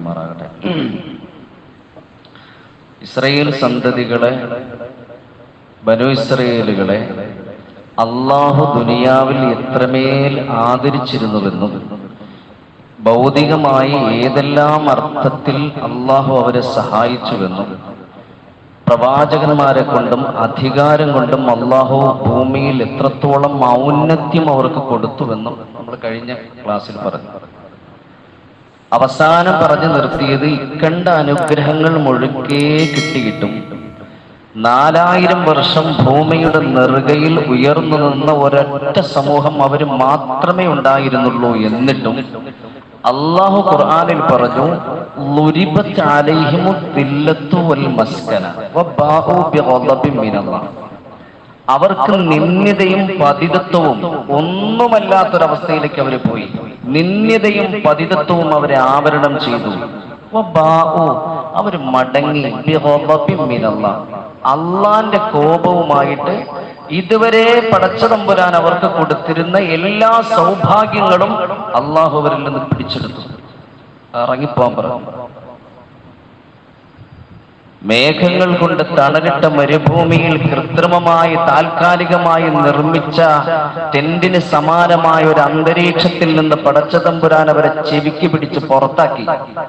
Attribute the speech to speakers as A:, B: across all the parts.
A: ചെയ്യുമാറാകട്ടെ ഇസ്രയേൽ സന്തതികളെ ബനു ഇസ്രയേലുകളെ അള്ളാഹു ദുനിയാവിൽ എത്രമേൽ ആദരിച്ചിരുന്നുവെന്നും ഭൗതികമായി ഏതെല്ലാം അർത്ഥത്തിൽ അള്ളാഹു അവരെ സഹായിച്ചുവെന്നും പ്രവാചകന്മാരെ കൊണ്ടും അധികാരം കൊണ്ടും അള്ളാഹു ഭൂമിയിൽ എത്രത്തോളം ഔന്നത്യം അവർക്ക് കൊടുത്തുവെന്നും നമ്മൾ കഴിഞ്ഞ ക്ലാസ്സിൽ പറഞ്ഞു അവസാനം പറഞ്ഞു നിർത്തിയത് ഇക്കണ്ട അനുഗ്രഹങ്ങൾ മുഴുക്കെ കിട്ടിയിട്ടും നാലായിരം വർഷം ഭൂമിയുടെ നെറുകയിൽ ഉയർന്നു നിന്ന ഒരൊറ്റ സമൂഹം അവർ മാത്രമേ ഉണ്ടായിരുന്നുള്ളൂ എന്നിട്ടും അള്ളാഹു ഖുർആനിൽ പറഞ്ഞു ലുരിബത്ത് അലൈഹിമു ദില്ലത്തു വൽ മസ്കന വബാഉ ബിഗളബിൻ മിനല്ലാഹ് അവർക്ക് നിന്ദ്യതയും പതിതത്വവും ഒന്നുമല്ലാത്തൊരവസ്ഥയിലേക്ക് അവർ പോയി നിന്ദ്യതയും പതിതത്വവും അവരെ ആവരണം ചെയ്തു വബാഉ അവർ മടങ്ങി ബിഗളബിൻ മിനല്ലാഹ് അള്ളാന്റെ കോപവുമായിട്ട് ഇതുവരെ പടച്ചതമ്പുരാൻ അവർക്ക് കൊടുത്തിരുന്ന എല്ലാ സൗഭാഗ്യങ്ങളും അള്ളാഹു അവരിൽ നിന്ന് പിടിച്ചെടുത്തു ഇറങ്ങിപ്പോൻ പറഞ്ഞു മേഘങ്ങൾ കൊണ്ട് തണലിട്ട മരുഭൂമിയിൽ കൃത്രിമമായി താൽക്കാലികമായി നിർമ്മിച്ച ടെന്റിന് സമാനമായ ഒരു അന്തരീക്ഷത്തിൽ നിന്ന് പടച്ചതമ്പുരാൻ അവരെ ചെവിക്ക് പിടിച്ച് പുറത്താക്കി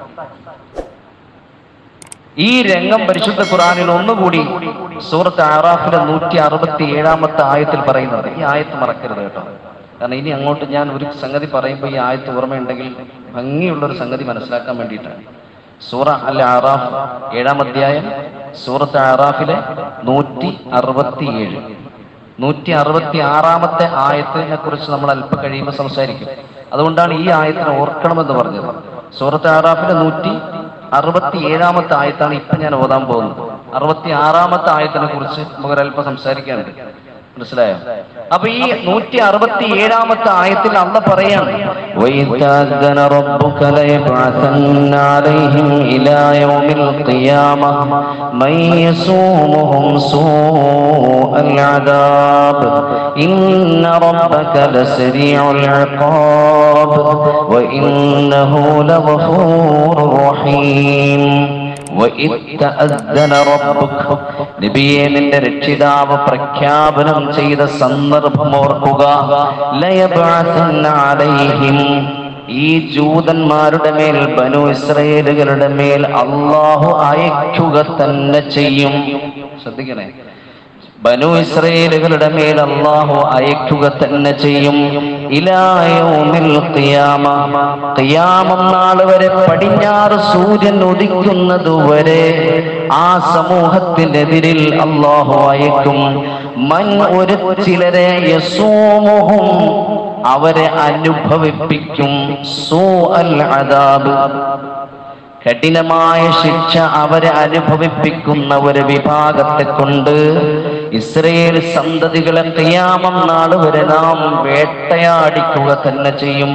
A: ഈ രംഗം പരിശുദ്ധ ഖുറാനിൽ ഒന്നുകൂടി സൂറത്ത് ആറാഫിലെ നൂറ്റി അറുപത്തി ഏഴാമത്തെ ആയത്തിൽ പറയുന്നുണ്ട് ഈ ആയത്ത് മറക്കരുത് കേട്ടോ കാരണം ഇനി അങ്ങോട്ട് ഞാൻ ഒരു സംഗതി പറയുമ്പോൾ ഈ ആയത്ത് ഓർമ്മയുണ്ടെങ്കിൽ ഭംഗിയുള്ള ഒരു സംഗതി മനസ്സിലാക്കാൻ വേണ്ടിയിട്ടാണ് സൂറ അൽ ആറാഫ് ഏഴാം അധ്യായം സൂറത്ത് ആറാഫിലെ നൂറ്റി അറുപത്തി ഏഴ് നൂറ്റി അറുപത്തി ആറാമത്തെ ആയത്തിനെ കുറിച്ച് നമ്മൾ അല്പം കഴിയുമ്പോൾ സംസാരിക്കും അതുകൊണ്ടാണ് ഈ ആയത്തിനെ ഓർക്കണമെന്ന് പറഞ്ഞത് സൂറത്ത് ആറാഫിലെ നൂറ്റി അറുപത്തി ഏഴാമത്തെ ആയത്താണ് ഇപ്പൊ ഞാൻ ഓതാൻ പോകുന്നത് അറുപത്തി ആറാമത്തെ ആയത്തിനെ കുറിച്ച് നമുക്ക് ഒരല്പം സംസാരിക്കാനുണ്ട് മനസ്സിലായോ അപ്പൊ ഈ നൂറ്റി അറുപത്തി ഏഴാമത്തെ ആയത്തിൽ അല്ല പറയാണ്
B: وإذ تأذن ربك ليبعثن عليهم إلى يوم القيامة من يسومهم سوء العذاب إن ربك لسريع العقاب وإنه لغفور رحيم وإذ تأذن ربك
A: നബിയെ നിന്റെ രക്ഷിതാവ് പ്രഖ്യാപനം ചെയ്ത സന്ദർഭം ഓർക്കുക
B: ليبعثن عليهم
A: ഈ ജൂതന്മാരുടെ മേൽ ബനു ഇസ്രയേലുകളുടെ മേൽ അള്ളാഹു അയക്കുക തന്നെ ചെയ്യും ശ്രദ്ധിക്കണേ ബനു ഇസ്രയേലുകളുടെ മേൽ അള്ളാഹു അയക്കുക തന്നെ ചെയ്യും
B: ഇലായൗമിൽ ഖിയാമ
A: ഖിയാമം നാൾ വരെ പടിഞ്ഞാറ് സൂര്യൻ ഉദിക്കുന്നതുവരെ ആ സമൂഹത്തിനെതിരിൽ അള്ളാഹു അയക്കും മൻ ഒരു ചിലരെ യസൂമുഹും അവരെ അനുഭവിപ്പിക്കും സൂ അൽ അദാബ് കഠിനമായ ശിക്ഷ അവരെ അനുഭവിപ്പിക്കുന്ന ഒരു വിഭാഗത്തെ കൊണ്ട് ഇസ്രയേൽ സന്തതികളെ ഖിയാമം നാൾ വരെ നാം വേട്ടയാടിക്കുക തന്നെ ചെയ്യും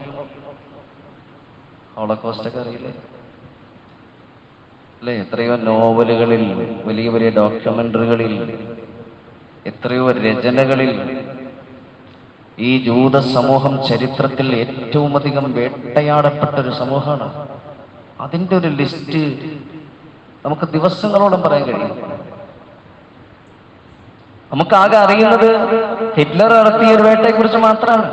A: ഹോളോകോസ്റ്റൊക്കെ അറിയില്ലേ അല്ലേ എത്രയോ നോവലുകളിൽ വലിയ വലിയ ഡോക്യുമെന്ററികളിൽ എത്രയോ രചനകളിൽ ഈ ജൂത സമൂഹം ചരിത്രത്തിൽ ഏറ്റവും അധികം വേട്ടയാടപ്പെട്ട ഒരു സമൂഹമാണ് അതിന്റെ ഒരു ലിസ്റ്റ് നമുക്ക് ദിവസങ്ങളോളം പറയാൻ കഴിയും നമുക്കാകെ അറിയുന്നത് ഹിറ്റ്ലർ നടത്തിയ ഒരു വേട്ടയെ കുറിച്ച് മാത്രമാണ്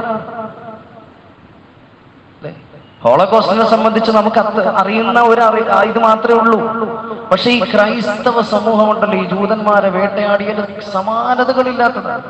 A: അല്ലേ? ഹോളോകോസ്റ്റിനെ സംബന്ധിച്ച് നമുക്ക് അത്ര അറിയുന്ന ഒരു അറി ആ ഇത് മാത്രമേ ഉള്ളൂ പക്ഷെ ഈ ക്രൈസ്തവ സമൂഹമുണ്ടല്ലോ ഈ ജൂതന്മാരെ വേട്ടയാടിയത് സമാനതകളില്ലാത്തതാണ്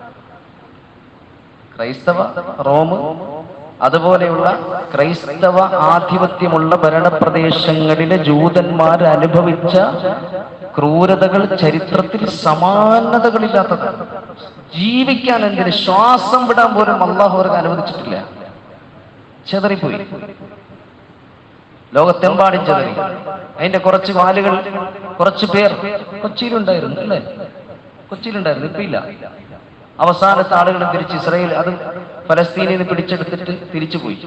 A: ക്രൈസ്തവ റോം അതുപോലെയുള്ള ക്രൈസ്തവ ആധിപത്യമുള്ള ഭരണപ്രദേശങ്ങളിലെ ജൂതന്മാർ അനുഭവിച്ച ക്രൂരതകൾ ചരിത്രത്തിൽ സമാനതകളില്ലാത്തതാണ് ജീവിക്കാൻ എന്തിന് ശ്വാസം വിടാൻ പോലും അള്ളാഹു അവർക്ക് അനുവദിച്ചിട്ടില്ല ചെതറിപ്പോയി ലോകത്തെമ്പാടും ചെതറി അതിന്റെ കുറച്ച് വാലുകൾ കുറച്ച് പേർ കൊച്ചിയിലുണ്ടായിരുന്നു അല്ലേ കൊച്ചിയിലുണ്ടായിരുന്നു ഇപ്പൊ ഇല്ല അവസാനത്തെ ആളുകൾ തിരിച്ച് ഇസ്രായേൽ അത് ഫലസ്തീനിൽ നിന്ന് പിടിച്ചെടുത്തിട്ട് തിരിച്ചു പോയി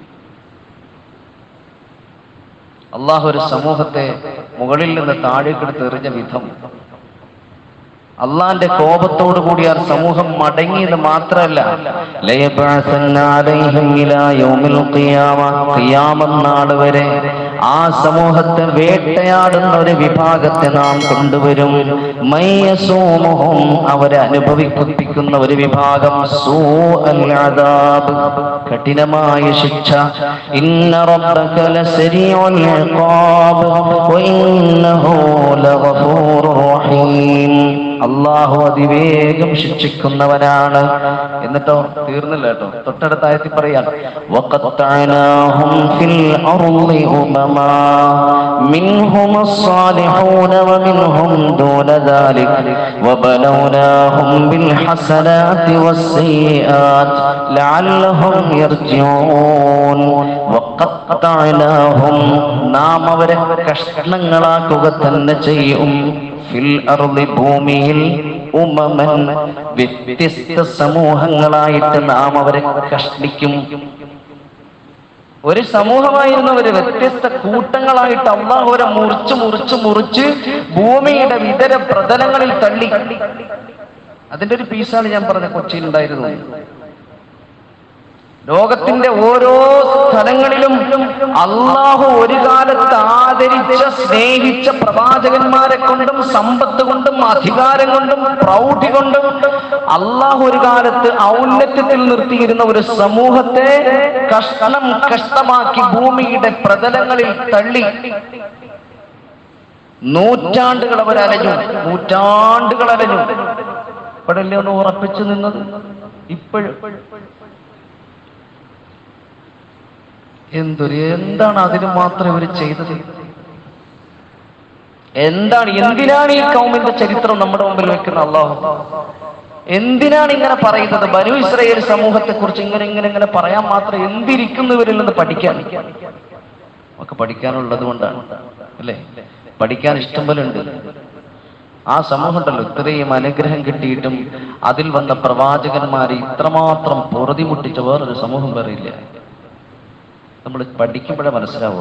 A: അള്ളാഹു ഒരു സമൂഹത്തെ മുകളിൽ നിന്ന് താഴേക്കെടുത്ത് എറിഞ്ഞ വിധം അള്ളാന്റെ കോപത്തോടു കൂടി ആ സമൂഹം മടങ്ങിയത് മാത്രമല്ല
B: ليبعثن عليهم إلى يوم القيامة
A: ഖിയാമം നാൾ വരെ
B: ആ സമൂഹത്തെ വേട്ടയാടുന്ന ഒരു വിഭാഗത്തെ നാം കൊണ്ടുവരും മയ്യസൂമുഹും അവരെ അനുഭവിപ്പിക്കുന്ന ഒരു വിഭാഗം സൂ അൽഅദാബ് കഠിനമായ ശിക്ഷ ഇന്ന റബ്ബക ലസരീഉൽ ഇഖാബ് വഇന്നഹു ലഗഫൂറുർ റഹീം അള്ളാഹു അതിവേഗം ശിക്ഷിക്കുന്നവനാണ് എന്നിട്ടോ തീർന്നില്ല കേട്ടോ തൊട്ടടുത്ത ആയത്തിൽ പറയാം وقطعناهم في الأرض أمما منهم الصالحون ومنهم دون ذلك وبلوناهم بالحسنات والسيئات لعلهم يرجعون وقطعناهم നാം അവരെ കഷ്ണങ്ങളാക്കുക തന്നെ ചെയ്യും ഫിൽ അർളി ഭൂമിയിൽ ഉമമൻ വ്യത്യസ്ത സമൂഹങ്ങളായിട്ട് നാം അവരെ കഷ്ണിക്കും
A: ഒരു സമൂഹമായിരുന്നവര് വ്യത്യസ്ത കൂട്ടങ്ങളായിട്ട് അള്ളാഹു അവരെ മുറിച്ച് മുറിച്ച് മുറിച്ച് ഭൂമിയുടെ വിതര പ്രതലങ്ങളിൽ തള്ളി അതിന്റെ ഒരു പീസാണ് ഞാൻ പറഞ്ഞ കൊച്ചിയിൽ ഉണ്ടായിരുന്നു ലോകത്തിന്റെ ഓരോ സ്ഥലങ്ങളിലും അള്ളാഹു ഒരു കാലത്ത് ആദരിച്ച സ്നേഹിച്ച പ്രവാചകന്മാരെ കൊണ്ടും സമ്പത്ത് കൊണ്ടും അധികാരം കൊണ്ടും പ്രൗഢി കൊണ്ടും അള്ളാഹു ഒരു കാലത്ത് ഔന്നത്യത്തിൽ നിർത്തിയിരുന്ന ഒരു സമൂഹത്തെ കഷ്ടം കഷ്ടമാക്കി ഭൂമിയുടെ പ്രതലങ്ങളിൽ തള്ളി നൂറ്റാണ്ടുകൾ അവർ അലഞ്ഞു നൂറ്റാണ്ടുകൾ അലഞ്ഞു ഇപ്പോഴല്ലേ ഒന്ന് ഉറപ്പിച്ചു നിന്നത് ഇപ്പോഴും എന്തൊരു എന്താണ് അതിന് മാത്രം ഇവർ ചെയ്തത് എന്താണ് എന്തിനാണ് ഈ കൗമിന്റെ ചരിത്രം നമ്മുടെ മുമ്പിൽ വെക്കുന്ന അള്ളാഹു എന്തിനാണ് ഇങ്ങനെ പറയുന്നത് ബനു ഇസ്രയേൽ സമൂഹത്തെ കുറിച്ച് ഇങ്ങനെ ഇങ്ങനെ ഇങ്ങനെ പറയാൻ മാത്രം എന്തിരിക്കുന്നു ഇവരിൽ നിന്ന് പഠിക്കാൻ ഒക്കെ പഠിക്കാനുള്ളത് കൊണ്ടാണ് അല്ലേ പഠിക്കാൻ ഇഷ്ടം പോലെ ഉണ്ട് ആ സമൂഹം ഉണ്ടല്ലോ ഇത്രയും അനുഗ്രഹം കിട്ടിയിട്ടും അതിൽ വന്ന പ്രവാചകന്മാരെ ഇത്രമാത്രം പൊറുതിമുട്ടിച്ച വേറൊരു സമൂഹം വേറെ ഇല്ല നമ്മൾ പഠിക്കുമ്പോഴേ മനസ്സിലാവുക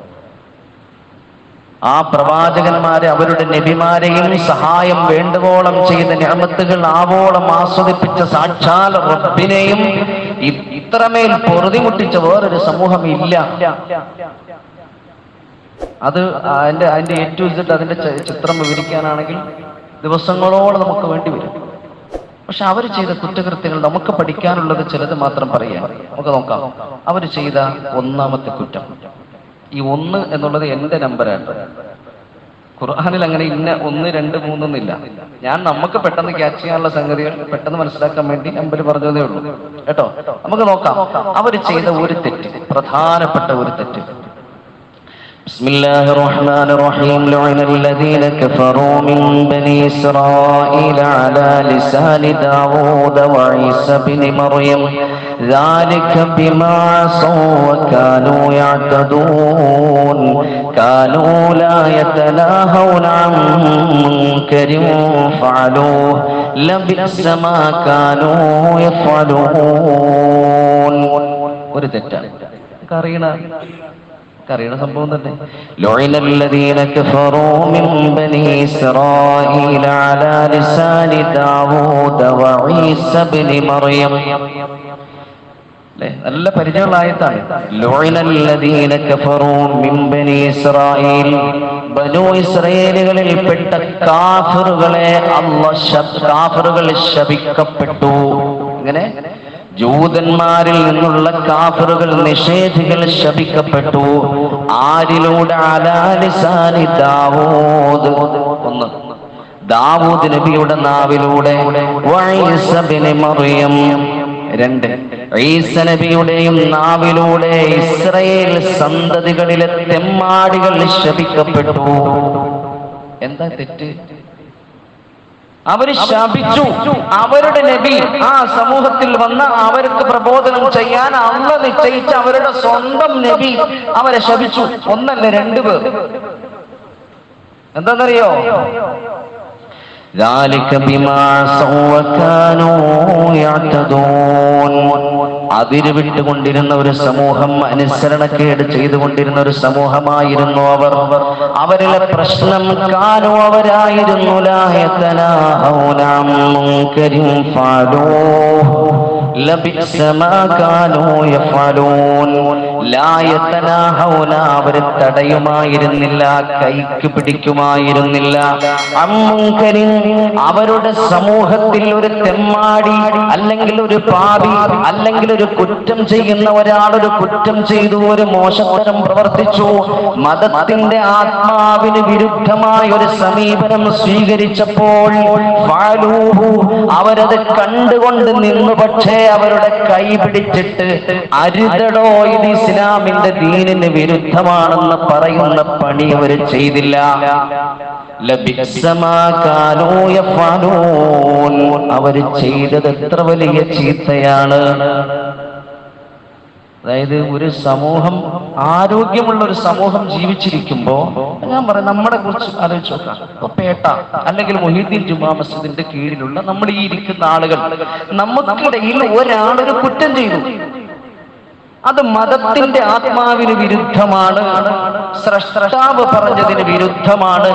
A: ആ പ്രവാചകന്മാരെ അവരുടെ നബിമാരെയും സഹായം വേണ്ടുവോളം ചെയ്ത ഞാമത്തുകൾ ആവോളം ആസ്വദിപ്പിച്ച സാക്ഷാൽ റബ്ബിനെയും ഇ- ഇത്രമേൽ പൊറുതിമുട്ടിച്ച വേറൊരു സമൂഹം ഇല്ല അത് അതിന്റെ അതിന്റെ എ ടു ഇസഡ് അതിന്റെ ച- ചിത്രം വിവരിക്കാനാണെങ്കിൽ ദിവസങ്ങളോളം നമുക്ക് വേണ്ടി വരും പക്ഷെ അവർ ചെയ്ത കുറ്റകൃത്യങ്ങൾ നമുക്ക് പഠിക്കാനുള്ളത് ചിലത് മാത്രം പറയാം നമുക്ക് നോക്കാം അവർ ചെയ്ത ഒന്നാമത്തെ കുറ്റം ഈ ഒന്ന് എന്നുള്ളത് എന്റെ നമ്പറാണ് ഖുർആാനിൽ അങ്ങനെ ഇന്ന ഒന്ന് രണ്ട് മൂന്നൊന്നില്ല ഞാൻ നമുക്ക് പെട്ടെന്ന് ക്യാച്ച് ചെയ്യാനുള്ള സംഗതികൾ പെട്ടെന്ന് മനസ്സിലാക്കാൻ വേണ്ടി നമ്പർ പറഞ്ഞതേ ഉള്ളൂ കേട്ടോ നമുക്ക് നോക്കാം അവർ ചെയ്ത ഒരു തെറ്റ് പ്രധാനപ്പെട്ട ഒരു തെറ്റ്
B: بسم الله الرحمن الرحيم لعن الذين كفروا من بني إسرائيل على لسان داود وعيسى بن مريم ذلك بما عصوا وكانوا يعتدون كانوا لا يتناهون عن منكر فعلوه لبئس ما كانوا يفعلون
A: ഒരു തെറ്റാണ് അറിയണ അറിയണ സംഭവം തന്നെ
B: لعن الذين كفروا من بني إسرائيل على لسان داود وعيسى بن مريم
A: അല്ലേ നല്ല പരിചയമുള്ള ആയത്താണ്
B: لعن الذين كفروا من بني إسرائيل ബനു ഇസ്രയേലുകളിൽ പെട്ട കാഫിറുകളെ അല്ല കാഫിറുകൾ ശപിക്കപ്പെട്ടു ഇങ്ങനെ ജൂതന്മാരിൽ നിന്നുള്ള കാഫിറുകൾ നിഷേധികൾ ശപിക്കപ്പെട്ടു ആരിലൂടെ അലാലിസാനി ദാവൂദ് ഒന്ന് ദാവൂദ് നബിയുടെ നാവിലൂടെ വഈസ ബിൻ മറിയം രണ്ട് ഈസ നബിയുടെയും നാവിലൂടെ ഇസ്രയേൽ സന്തതികളിലെ തെമ്മാടികൾ ശപിക്കപ്പെട്ടു
A: എന്താ തെറ്റ് അവര് ശപിച്ചു അവരുടെ നബി ആ സമൂഹത്തിൽ വന്ന അവർക്ക് പ്രബോധനം ചെയ്യാൻ അള്ള നിശ്ചയിച്ച അവരുടെ സ്വന്തം നബി അവരെ ശപിച്ചു ഒന്നല്ല രണ്ടുപേർ എന്താണെന്നറിയോ
B: ذلك بما عصوا وكانوا يعتدون അതിര് വിട്ടുകൊണ്ടിരുന്ന ഒരു സമൂഹം അനുസരണക്കേട് ചെയ്തുകൊണ്ടിരുന്ന ഒരു സമൂഹമായിരുന്നു അവർ അവരിലെ പ്രശ്നം കാനു അവരായിരുന്നു ലാ യതനാഹൗന അൻ മുൻകരിൻ ഫഅലൂഹ്. ലബിഅസ മാ കാനൂ യഫ്അലൂൻ ലാ യതനാഹൗന അവർ തടയുമായിരുന്നില്ല കൈക്ക് പിടിക്കുമായിരുന്നില്ല അമ്മുങ്കരിൻ അവരുടെ സമൂഹത്തിൽ ഒരു തെമ്മാടി അല്ലെങ്കിൽ ഒരു പാപി അല്ലെങ്കിൽ ഒരു കുറ്റം ചെയ്യുന്ന ഒരാൾ ഒരു കുറ്റം ചെയ്തു ഒരു മോശത്തരം പ്രവർത്തിച്ചു മതത്തിന്റെ ആത്മാവിന് വിരുദ്ധമായ ഒരു സമീപനം സ്വീകരിച്ചപ്പോൾ ഫഅലൂഹു, അവരത് കണ്ടുകൊണ്ട് നിന്നു പക്ഷേ അവരുടെ കൈ പിടിച്ചിട്ട് അരുതടോ ഇത് ഇസ്ലാമിന്റെ ദീനിന് വിരുദ്ധമാണെന്ന് പറയുന്ന പണി അവർ ചെയ്തില്ല ലബിഅസ മാ കാനൂ യഫ്അലൂൻ. അവര് ചെയ്തത് എത്ര വലിയ ചീത്തയാണ് അതായത് ഒരു സമൂഹം ആരോഗ്യമുള്ള ഒരു സമൂഹം ജീവിച്ചിരിക്കുമ്പോ ഞാൻ പറയാം നമ്മളെ കുറിച്ച് ആലോചിച്ച് നോക്കാം ഇപ്പൊ പേട്ട അല്ലെങ്കിൽ മൊഹീദ്ദീൻ ജുമാ മസ്ജിദിന്റെ കീഴിലുള്ള നമ്മൾ ഈ ഇരിക്കുന്ന ആളുകൾ നമുക്കിടയിൽ ഒരാളൊരു കുറ്റം ചെയ്തു അത് മതത്തിന്റെ ആത്മാവിന് വിരുദ്ധമാണ് സ്രഷ്ടാവ് പറഞ്ഞതിന് വിരുദ്ധമാണ്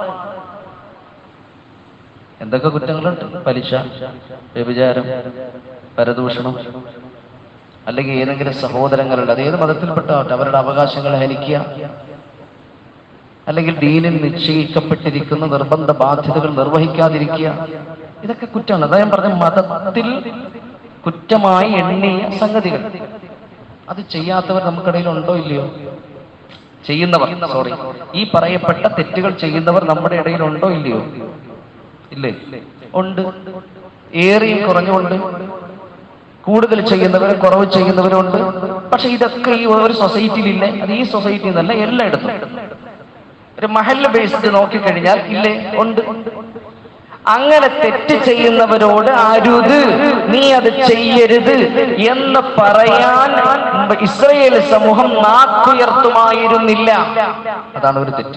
B: എന്തൊക്കെ കുറ്റങ്ങളുണ്ട് പലിശ വ്യഭിചാരം പരദൂഷണം അല്ലെങ്കിൽ ഏതെങ്കിലും സഹോദരങ്ങളുണ്ട് അത് ഏത് മതത്തിൽപ്പെട്ടാവട്ടെ അവരുടെ അവകാശങ്ങൾ ഹനിക്കുക അല്ലെങ്കിൽ ദീനിൽ നിശ്ചയിക്കപ്പെട്ടിരിക്കുന്ന നിർബന്ധ ബാധ്യതകൾ നിർവഹിക്കാതിരിക്കുക ഇതൊക്കെ കുറ്റമാണ് അതാ ഞാൻ പറഞ്ഞ മതത്തിൽ കുറ്റമായി എണ്ണിയ സംഗതികൾ അത് ചെയ്യാത്തവർ നമുക്കിടയിൽ ഉണ്ടോ ഇല്ലയോ ചെയ്യുന്നവർ സോറി ഈ പറയപ്പെട്ട തെറ്റുകൾ ചെയ്യുന്നവർ നമ്മുടെ ഇടയിൽ ഉണ്ടോ ഇല്ലയോ ഇല്ലേ ഉണ്ട് ഏറിയും കുറഞ്ഞുകൊണ്ട് കൂടുതൽ ചെയ്യുന്നവരും കുറവ് ചെയ്യുന്നവരുണ്ട് പക്ഷെ ഇതൊക്കെ ഈ ഒരു സൊസൈറ്റിയിൽ ഇല്ലേ അത് ഈ സൊസൈറ്റി എന്നല്ല എല്ലായിടത്തും ഒരു മഹല്ല ബേസ്ഡ് നോക്കിക്കഴിഞ്ഞാൽ ഇല്ലേ ഉണ്ട് അങ്ങനെ തെറ്റ് ചെയ്യുന്നവരോട് അരുത് നീ അത് ചെയ്യരുത് എന്ന് പറയാൻ ഇസ്രയേൽ സമൂഹം നാക്കുയർത്തുമായിരുന്നില്ല അതാണ് ഒരു തെറ്റ്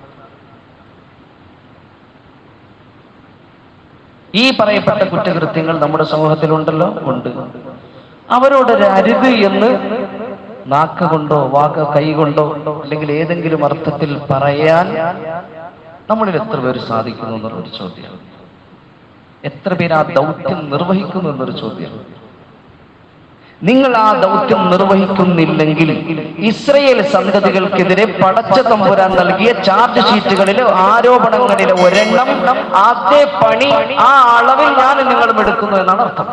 B: ഈ പറയപ്പെട്ട കുറ്റകൃത്യങ്ങൾ നമ്മുടെ സമൂഹത്തിലുണ്ടല്ലോ ഉണ്ട് അവരോടൊരു അരുത് എന്ന് നാക്ക് കൊണ്ടോ വാക്ക് കൈ കൊണ്ടോ അല്ലെങ്കിൽ ഏതെങ്കിലും അർത്ഥത്തിൽ പറയാൻ നമ്മളിൽ എത്ര പേര് സാധിക്കുന്നു എന്നുള്ളൊരു ചോദ്യം എത്ര പേര് ആ ദൗത്യം നിർവഹിക്കുന്നു എന്നൊരു ചോദ്യം നിങ്ങൾ ആ ദൗത്യം നിർവഹിക്കുന്നില്ലെങ്കിൽ ഇസ്രയേൽ സന്തതികൾക്കെതിരെ പടച്ച തമ്പുരാൻ നൽകിയ ചാർജ് ഷീറ്റുകളിലെ ആരോപണങ്ങളിലെ ഒരെണ്ണം അതേ പണി ആ അളവിൽ ഞാൻ നിങ്ങളും എടുക്കുന്നു എന്നാണ് അർത്ഥം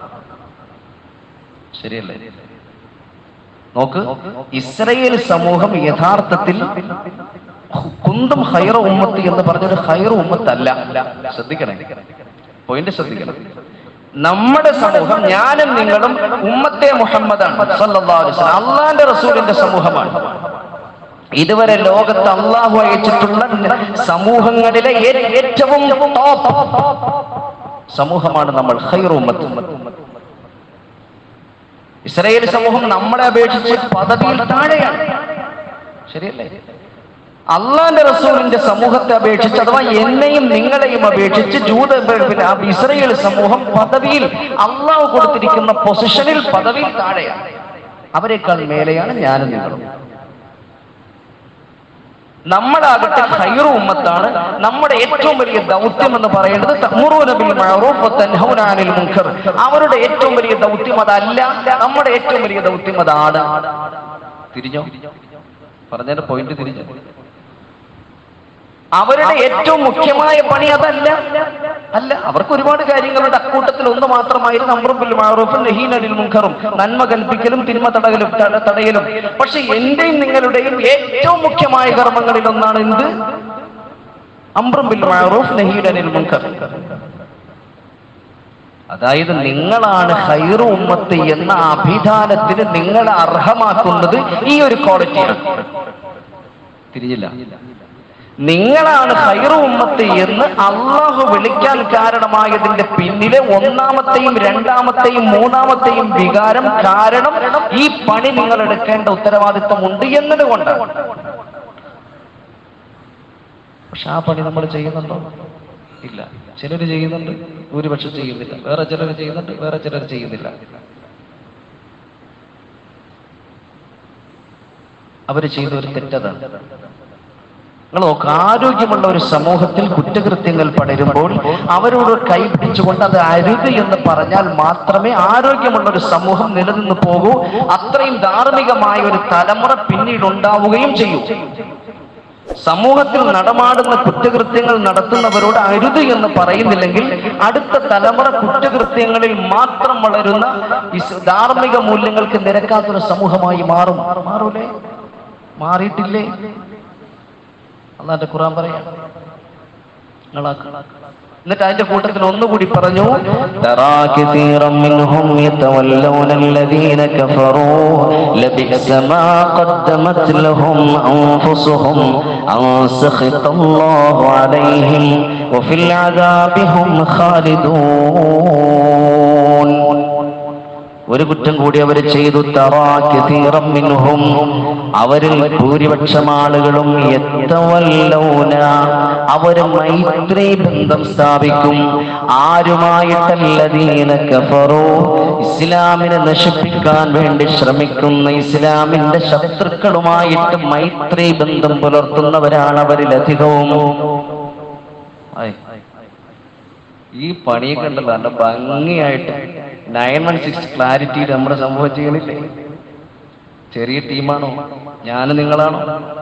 B: ശരിയല്ലേ നോക്ക് ഇസ്രയേൽ സമൂഹം യഥാർത്ഥത്തിൽ കുന്തും ഹൈറ ഉമ്മത്ത് എന്ന് പറഞ്ഞൊരു ഹൈറ ഉമ്മത്തല്ല ശ്രദ്ധിക്കണേ പോയിന്റ് ശ്രദ്ധിക്കണം നമ്മുടെ സമൂഹം ഞാനും നിങ്ങളും ഉമ്മത്തെ മുഹമ്മദാണ് സല്ലല്ലാഹു അലൈഹി വസല്ലം അള്ളാന്റെ റസൂലിന്റെ സമൂഹമാണ് ഇതുവരെ ലോകത്ത് അള്ളാഹു അയച്ചിട്ടുള്ള സമൂഹങ്ങളിലെ ഏ- ഏറ്റവും ടോപ്പ് സമൂഹമാണ് നമ്മൾ ഹൈറ ഉമ്മത്ത് ഇസ്രായേൽ സമൂഹം നമ്മളെ അപേക്ഷിച്ച് പദവിയിൽ താഴെയാണ് ശരിയല്ലേ അള്ളാന്റെ റസൂലിന്റെ സമൂഹത്തെ അപേക്ഷിച്ച് അഥവാ എന്നെയും നിങ്ങളെയും അപേക്ഷിച്ച് ജൂത പിന്നെ ആ ഇസ്രയേൽ സമൂഹം പദവിയിൽ അള്ളാഹു കൊടുത്തിരിക്കുന്ന പൊസിഷനിൽ പദവിയിൽ താഴെയാണ് അവരെക്കാൾ മേലെയാണ് ഞാനും നിങ്ങളും നമ്മളാകട്ടെ ഹൈറു ഉമ്മത്താണ് നമ്മുടെ ഏറ്റവും വലിയ ദൗത്യം എന്ന് പറയുന്നത് തഅ്മുറൂന ബിൽ മഅറൂഫ് വതൻഹൗന അനിൽ മുൻകർ അവരുടെ ഏറ്റവും വലിയ ദൗത്യം അതല്ല നമ്മുടെ ഏറ്റവും വലിയ ദൗത്യം അതാണ് തിരിഞ്ഞോ പറഞ്ഞതിന്റെ പോയിന്റ് തിരിഞ്ഞു അവരുടെ ഏറ്റവും മുഖ്യമായ പണി അതല്ല അല്ല അവർക്ക് ഒരുപാട് കാര്യങ്ങളുണ്ട് അക്കൂട്ടത്തിൽ ഒന്ന് മാത്രമായിരുന്നു അമ്രുബിൽ മാറൂഫും നഹീനലിൽ മുഖറും നന്മ കൽപ്പിക്കലും തിന്മ തടകലും തട- തടയലും പക്ഷെ എന്റെയും നിങ്ങളുടെയും ഏറ്റവും മുഖ്യമായ കർമ്മങ്ങളിൽ ഒന്നാണ് എന്ത് അമ്രുബിൽ മാറൂഫ് നഹീനലിൽ മുഖർ അതായത് നിങ്ങളാണ് ഹൈറു ഉമ്മത്ത് എന്ന അഭിധാനത്തിന് നിങ്ങളെ അർഹമാക്കുന്നത് ഈ ഒരു ക്വാളിറ്റിയാണ് തിരിഞ്ഞില്ല നിങ്ങളാണ് ഹൈറു ഉമ്മത്ത് എന്ന് അള്ളാഹു വിളിക്കാൻ കാരണമായതിന്റെ പിന്നിലെ ഒന്നാമത്തെയും രണ്ടാമത്തെയും മൂന്നാമത്തെയും വികാരം കാരണം ഈ പണി നിങ്ങൾ എടുക്കേണ്ട ഉത്തരവാദിത്വമുണ്ട് എന്നതുകൊണ്ടാണ് പക്ഷെ ആ പണി നമ്മൾ ചെയ്യുന്നുണ്ടോ ഇല്ല ചിലർ ചെയ്യുന്നുണ്ട് ഭൂരിപക്ഷം ചെയ്യുന്നില്ല വേറെ ചിലർ ചെയ്യുന്നുണ്ട് വേറെ ചിലർ ചെയ്യുന്നില്ല അവര് ചെയ്ത ഒരു തെറ്റതാണ് നിങ്ങൾ നോക്ക് ആരോഗ്യമുള്ള ഒരു സമൂഹത്തിൽ കുറ്റകൃത്യങ്ങൾ പടരുമ്പോൾ അവരോട് കൈ പിടിച്ചുകൊണ്ട് അത് അരുത് എന്ന് പറഞ്ഞാൽ മാത്രമേ ആരോഗ്യമുള്ള ഒരു സമൂഹം നിലനിന്ന് പോകൂ അത്രയും ധാർമ്മികമായ ഒരു തലമുറ പിന്നീട് ഉണ്ടാവുകയും ചെയ്യൂ സമൂഹത്തിൽ നടമാടുന്ന കുറ്റകൃത്യങ്ങൾ നടത്തുന്നവരോട് അരുത് എന്ന് പറയുന്നില്ലെങ്കിൽ അടുത്ത തലമുറ കുറ്റകൃത്യങ്ങളിൽ മാത്രം വളരുന്ന ഇസ് ധാർമ്മിക മൂല്യങ്ങൾക്ക് നിരക്കാത്തൊരു സമൂഹമായി മാറും മാറൂലേ മാറിയിട്ടില്ലേ അള്ളാന്റെ ഖുറാൻ പറയാം നിങ്ങളാക്ക്. എന്നിട്ട് അതിന്റെ കൂട്ടത്തിൽ ഒന്നുകൂടി പറഞ്ഞു
A: ترى كثيرا منهم يتولون الذين كفروا لبئس ما قدمت لهم أنفسهم أن سخط الله عليهم وفي العذاب هم خالدون ഒരു കുറ്റം കൂടി അവർ ചെയ്തു തറാ കഥീറം മിൻഹും അവരിൽ ഭൂരിപക്ഷം ആളുകളും യത്തവല്ലൗന അവര് മൈത്രി ബന്ധം സ്ഥാപിക്കും ആരുമായിട്ടല്ലദീന കഫറോ ഇസ്ലാമിനെ നശിപ്പിക്കാൻ വേണ്ടി ശ്രമിക്കുന്ന ഇസ്ലാമിന്റെ ശത്രുക്കളുമായിട്ട് മൈത്രി ബന്ധം പുലർത്തുന്നവരാണ് അവരിലധികവും ആയി. ഈ പണിയൊക്കെ ഉണ്ടല്ലോ നല്ല ഭംഗിയായിട്ട് നയൻ വൺ സിക്സ് ക്ലാരിറ്റിയിൽ നമ്മുടെ സംഭവം ചെയ്യണില്ലേ ചെറിയ ടീമാണോ ഞാൻ നിങ്ങളാണോ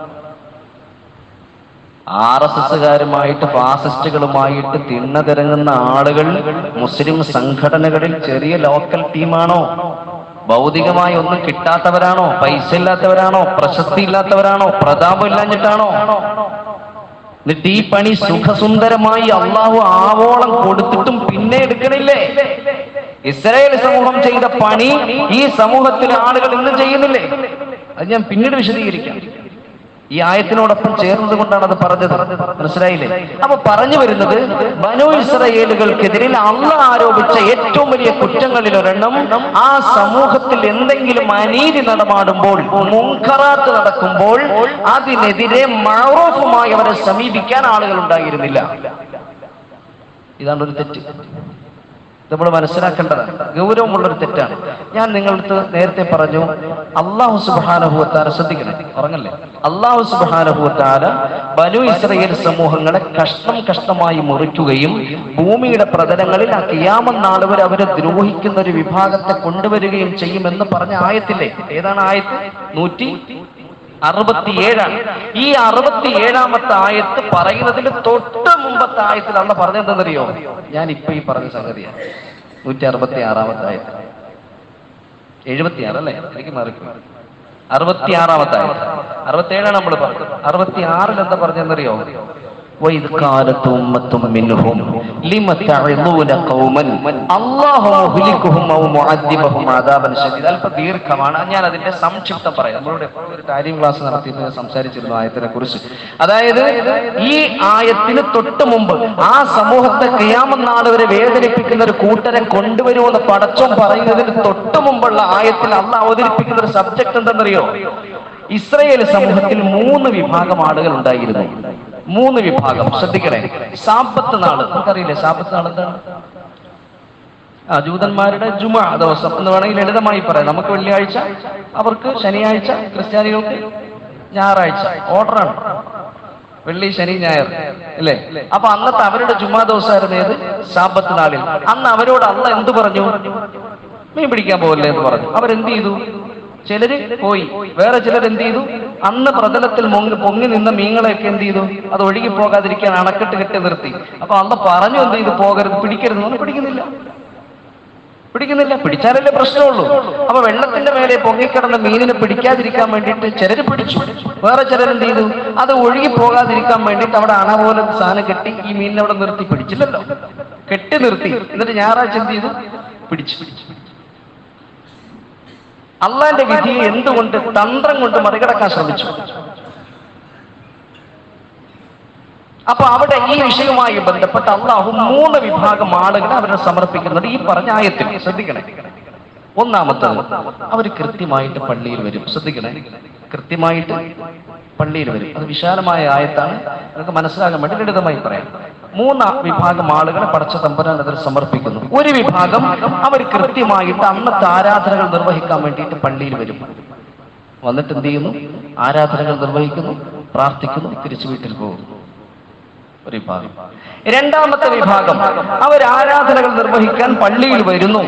A: ആർ എസ് എസ്സുകാരുമായിട്ട് ഫാസിസ്റ്റുകളുമായിട്ട് തിണ്ണതിരങ്ങുന്ന ആളുകൾ മുസ്ലിം സംഘടനകളിൽ ചെറിയ ലോക്കൽ ടീമാണോ ഭൗതികമായി ഒന്നും കിട്ടാത്തവരാണോ പൈസ ഇല്ലാത്തവരാണോ പ്രശസ്തി ഇല്ലാത്തവരാണോ പ്രതാപം ഇല്ലാഞ്ഞിട്ടാണോ എന്നിട്ട് ഈ പണി സുഖസുന്ദരമായി അള്ളാഹു ആവോളം കൊടുത്തിട്ടും പിന്നെ എടുക്കണില്ലേ ഇസ്രായേൽ സമൂഹം ചെയ്ത പണി ഈ സമൂഹത്തിലെ ആളുകൾ ഇന്ന് ചെയ്യുന്നില്ലേ അത് ഞാൻ പിന്നീട് വിശദീകരിക്കാം ഈ ആയത്തിനോടൊപ്പം ചേർന്നത് കൊണ്ടാണ് അത് പറഞ്ഞത് മനസ്സിലായില്ലേ അപ്പൊ പറഞ്ഞു വരുന്നത് ബനു ഇസ്രയേലുകൾക്കെതിരെ അള്ള ആരോപിച്ച ഏറ്റവും വലിയ കുറ്റങ്ങളിൽ ഒരെണ്ണം ആ സമൂഹത്തിൽ എന്തെങ്കിലും അനീതി നടമാടുമ്പോൾ മുൻകറാത്ത് നടക്കുമ്പോൾ അതിനെതിരെ മഴറോഫുമായി അവരെ സമീപിക്കാൻ ആളുകൾ ഉണ്ടായിരുന്നില്ല ഇതാണ് ഒരു തെറ്റ് നമ്മൾ മനസ്സിലാക്കേണ്ടതാണ് ഗൗരവമുള്ളൊരു തെറ്റാണ് ഞാൻ നിങ്ങളടുത്ത് നേരത്തെ പറഞ്ഞു അള്ളാഹു സുബാനഹുവത്താര ശ്രദ്ധിക്കണം ഉറങ്ങല്ലേ അള്ളാഹു സുബാനഹുവത്താര ബനു ഇസ്രയേൽ സമൂഹങ്ങളെ കഷ്ണം കഷ്ണമായി മുറിക്കുകയും ഭൂമിയുടെ പ്രതലങ്ങളിൽ ആ കിയാമനാൾ വരെ അവരെ ദ്രോഹിക്കുന്ന ഒരു വിഭാഗത്തെ കൊണ്ടുവരികയും ചെയ്യുമെന്ന് പറഞ്ഞ ആയത്തില്ലേ ഏതാണ് ആയത്ത് നൂറ്റി അറുപത്തിയേഴാണ് ഈ അറുപത്തിയേഴാമത്തെ ആയത്ത് പറയുന്നതിന് തൊട്ട് മുമ്പത്തെ ആയത്തിൽ അള്ള പറഞ്ഞെന്തെന്നറിയോ ഞാൻ ഇപ്പൊ ഈ പറഞ്ഞ സംഗതിയാണ് നൂറ്റി അറുപത്തി ആറാമത്തെ ആയത്ത് എഴുപത്തിയാറ് അല്ലേ എനിക്ക് മാറിപ്പോയി അറുപത്തി ആറാമത്തെ ആയത്ത് അറുപത്തി ഏഴാണ് നമ്മൾ പറഞ്ഞത് അറുപത്തി ആറിൽ എന്താ പറഞ്ഞെന്നറിയോ وإذ قالت أمة منهم لم تعظون قوما الله مهلكهم أو معذبهم عذابا شديدا അല്പ ദീർഘമാണ് ഞാൻ അതിന്റെ സംക്ഷിപ്തം പറയാം നമ്മളോട് എപ്പോഴും ഒരു കാര്യം ക്ലാസ് നടത്തിയപ്പോൾ സംസാരിച്ചിരുന്നു ആയത്തിനെ കുറിച്ച് അതായത് ഈ ആയത്തിന് തൊട്ട് മുമ്പ് ആ സമൂഹത്തെ കിയാമെന്നാൾ വരെ വേദനിപ്പിക്കുന്ന ഒരു കൂട്ടരെ കൊണ്ടുവരുമെന്ന് പടച്ചോൻ പറയുന്നതിന് തൊട്ട് മുമ്പുള്ള ആയത്തിൽ അന്ന് അവതരിപ്പിക്കുന്ന ഒരു സബ്ജക്ട് എന്തെന്നറിയോ ഇസ്രയേൽ സമൂഹത്തിൽ മൂന്ന് വിഭാഗം ആളുകൾ ഉണ്ടായിരുന്നു മൂന്ന് വിഭാഗം ശ്രദ്ധിക്കണേ സാപത്ത് നാള് നമുക്കറിയില്ലേ സാപത്ത് നാൾ എന്താണ് ആ ജൂതന്മാരുടെ ജുമ ദിവസം എന്ന് വേണമെങ്കിൽ ലളിതമായി പറയാം നമുക്ക് വെള്ളിയാഴ്ച അവർക്ക് ശനിയാഴ്ച ക്രിസ്ത്യാനികൾക്ക് ഞായറാഴ്ച ഓർഡറാണ് വെള്ളി ശനി ഞായർ അല്ലേ അപ്പൊ അന്നത്തെ അവരുടെ ജുമാ ദിവസമായിരുന്നു ഏത് സാപത്ത് നാളിൽ അന്ന് അവരോട് അന്ന് എന്ത് പറഞ്ഞു മീൻ പിടിക്കാൻ പോകല്ലേ എന്ന് പറഞ്ഞു അവരെന്ത് ചെയ്തു ചിലര് പോയി വേറെ ചിലർ എന്ത് ചെയ്തു അന്ന് പ്രതലത്തിൽ പൊങ്ങി പൊങ്ങി നിന്ന മീങ്ങളെയൊക്കെ എന്ത് ചെയ്തു അത് ഒഴുകി പോകാതിരിക്കാൻ അണക്കെട്ട് കെട്ടി നിർത്തി അപ്പൊ അന്ന് പറഞ്ഞു എന്ത് ചെയ്തു പോകരുത് പിടിക്കരുത് എന്ന് പിടിക്കുന്നില്ല പിടിക്കുന്നില്ല പിടിച്ചാലല്ലേ പ്രശ്നമുള്ളൂ അപ്പൊ വെള്ളത്തിന്റെ മേലെ പൊങ്ങിക്കിടന്ന മീനിനെ പിടിക്കാതിരിക്കാൻ വേണ്ടിയിട്ട് ചിലര് പിടിച്ചു വേറെ ചിലരെന്ത് ചെയ്തു അത് ഒഴുകി പോകാതിരിക്കാൻ വേണ്ടിയിട്ട് അവിടെ അണ പോലെ സാധനം കെട്ടി ഈ മീനിനെ അവിടെ നിർത്തി പിടിച്ചില്ലല്ലോ കെട്ടി നിർത്തി എന്നിട്ട് ഞായറാഴ്ച എന്ത് ചെയ്തു പിടിച്ചു പിടിച്ചു അള്ളാന്റെ വിധിയെ എന്തുകൊണ്ട് തന്ത്രം കൊണ്ട് മറികടക്കാൻ ശ്രമിച്ചു അപ്പൊ അവിടെ ഈ വിഷയവുമായി ബന്ധപ്പെട്ട് അള്ളാഹു മൂന്ന് വിഭാഗം ആളുകളെ അവരെ സമർപ്പിക്കുന്നത് ഈ പറഞ്ഞ ആയത്തിൽ ശ്രദ്ധിക്കണേ ഒന്നാമത്തത് അവർ കൃത്യമായിട്ട് പള്ളിയിൽ വരും ശ്രദ്ധിക്കണേ കൃത്യമായിട്ട് പള്ളിയിൽ വരും അത് വിശാലമായ ആയത്താണ് നിങ്ങൾക്ക് മനസ്സിലാകാൻ വേണ്ടി ലളിതമായി പറയാം മൂന്ന് വിഭാഗം ആളുകളെ പടച്ച തമ്പുരാൻ അതിൽ സമർപ്പിക്കുന്നു ഒരു വിഭാഗം അവർ കൃത്യമായിട്ട് അന്നത്തെ ആരാധനകൾ നിർവഹിക്കാൻ വേണ്ടിയിട്ട് പള്ളിയിൽ വരും വന്നിട്ട് എന്ത് ചെയ്യുന്നു ആരാധനകൾ നിർവഹിക്കുന്നു
B: പ്രാർത്ഥിക്കുന്നു തിരിച്ചു വീട്ടിൽ പോകുന്നു ഒരു വിഭാഗം രണ്ടാമത്തെ വിഭാഗം അവർ ആരാധനകൾ നിർവഹിക്കാൻ പള്ളിയിൽ വരുന്നു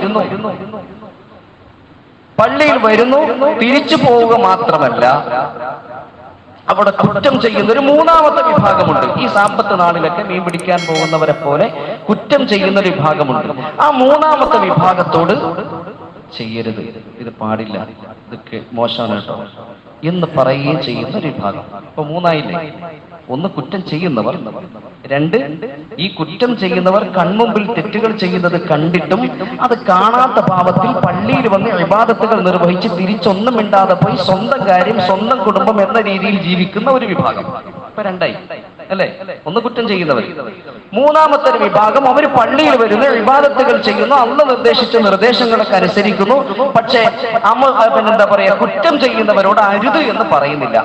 B: പള്ളിയിൽ വരുന്നു തിരിച്ചു പോവുക മാത്രമല്ല അവിടെ കുറ്റം ചെയ്യുന്ന ഒരു മൂന്നാമത്തെ വിഭാഗമുണ്ട് ഈ സാമ്പത്ത് നാളിലൊക്കെ മീൻ പിടിക്കാൻ പോകുന്നവരെ പോലെ കുറ്റം ചെയ്യുന്ന ഒരു വിഭാഗമുണ്ട് ആ മൂന്നാമത്തെ വിഭാഗത്തോട് ചെയ്യരുത് ഇത് പാടില്ല ഇതൊക്കെ മോശമാണ് കേട്ടോ എന്ന് പറയുകയും ചെയ്യുന്ന ഒരു വിഭാഗം ഇപ്പൊ മൂന്നായില്ലേ ഒന്ന് കുറ്റം ചെയ്യുന്നവർ രണ്ട് ഈ കുറ്റം ചെയ്യുന്നവർ കൺമുമ്പിൽ തെറ്റുകൾ ചെയ്യുന്നത് കണ്ടിട്ടും അത് കാണാത്ത ഭാവത്തിൽ പള്ളിയിൽ വന്ന് ഇബാദത്തുകൾ നിർവഹിച്ച് തിരിച്ചൊന്നും മിണ്ടാതെ പോയി സ്വന്തം കാര്യം സ്വന്തം കുടുംബം എന്ന രീതിയിൽ ജീവിക്കുന്ന ഒരു വിഭാഗം ഇപ്പൊ രണ്ടായി അല്ലേ ഒന്ന് കുറ്റം ചെയ്യുന്നവർ മൂന്നാമത്തെ ഒരു വിഭാഗം അവർ പള്ളിയിൽ വരുന്ന വിവാദത്തുകൾ ചെയ്യുന്നു അന്ന് നിർദ്ദേശിച്ച നിർദ്ദേശങ്ങളൊക്കെ അനുസരിക്കുന്നു പക്ഷേ അമ്മ പിന്നെന്താ പറയാ കുറ്റം ചെയ്യുന്നവരോട് അരുത് എന്ന് പറയുന്നില്ല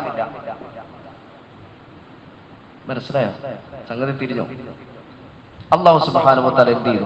B: മനസ്സിലായോ സംഗതി തിരിഞ്ഞു അള്ളാഹു സുബാനുഭവത്താൽ എന്ത് ചെയ്തു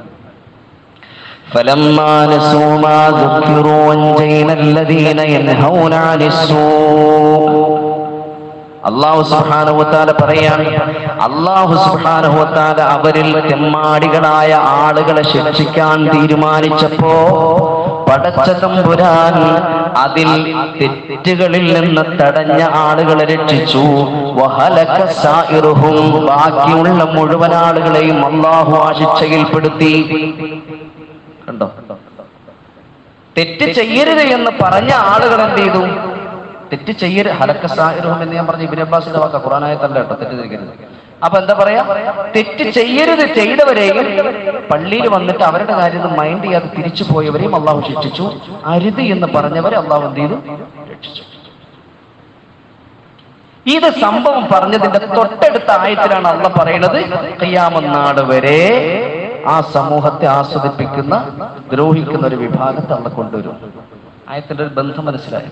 A: فلما نسوا ما ذكروا أنجينا الذين ينهون عن السوء
B: അള്ളാഹു സുബാനുവത്താല പറയാണ് അള്ളാഹു സുബാനുവത്താല അവരിൽ തെമ്മാടികളായ ആളുകളെ ശിക്ഷിക്കാൻ തീരുമാനിച്ചപ്പോ പടച്ച തമ്പുരാൻ അതിൽ തെറ്റുകളിൽ നിന്ന് തടഞ്ഞ ആളുകളെ രക്ഷിച്ചു വഹലക സായിറുഹും ബാക്കിയുള്ള മുഴുവൻ ആളുകളെയും അള്ളാഹു ആ ശിക്ഷയിൽപ്പെടുത്തി കണ്ടോ തെറ്റ് ചെയ്യരുത് എന്ന് പറഞ്ഞ ആളുകൾ എന്ത് ചെയ്തു തെറ്റ് ചെയ്യരുത് ഹലക്ക സാഹിറുഹം എന്ന് ഞാൻ പറഞ്ഞു ഇബിൻ അബ്ബാസിന്റെ വാക്ക ഖുറാനായത്തല്ല കേട്ടോ തെറ്റ് തിരിക്കരുത് അപ്പൊ എന്താ പറയാ തെറ്റ് ചെയ്യരുത് ചെയ്തവരെയും പള്ളിയിൽ വന്നിട്ട് അവരുടെ കാര്യം മൈൻഡ് ചെയ്യാതെ തിരിച്ചു പോയവരെയും അള്ളാഹു ശിക്ഷിച്ചു അരുത് എന്ന് പറഞ്ഞവരെ അള്ളാഹു എന്ത് ചെയ്തു രക്ഷിച്ചു ഇത് സംഭവം പറഞ്ഞതിന്റെ തൊട്ടടുത്ത ആയത്തിലാണ് അള്ള പറയുന്നത് കയ്യാമന്നാട് വരെ ആ സമൂഹത്തെ ആസ്വദിപ്പിക്കുന്ന ദ്രോഹിക്കുന്ന ഒരു വിഭാഗത്തെ അള്ള കൊണ്ടുവരും ആയത്തിന്റെ ഒരു ബന്ധം മനസ്സിലായി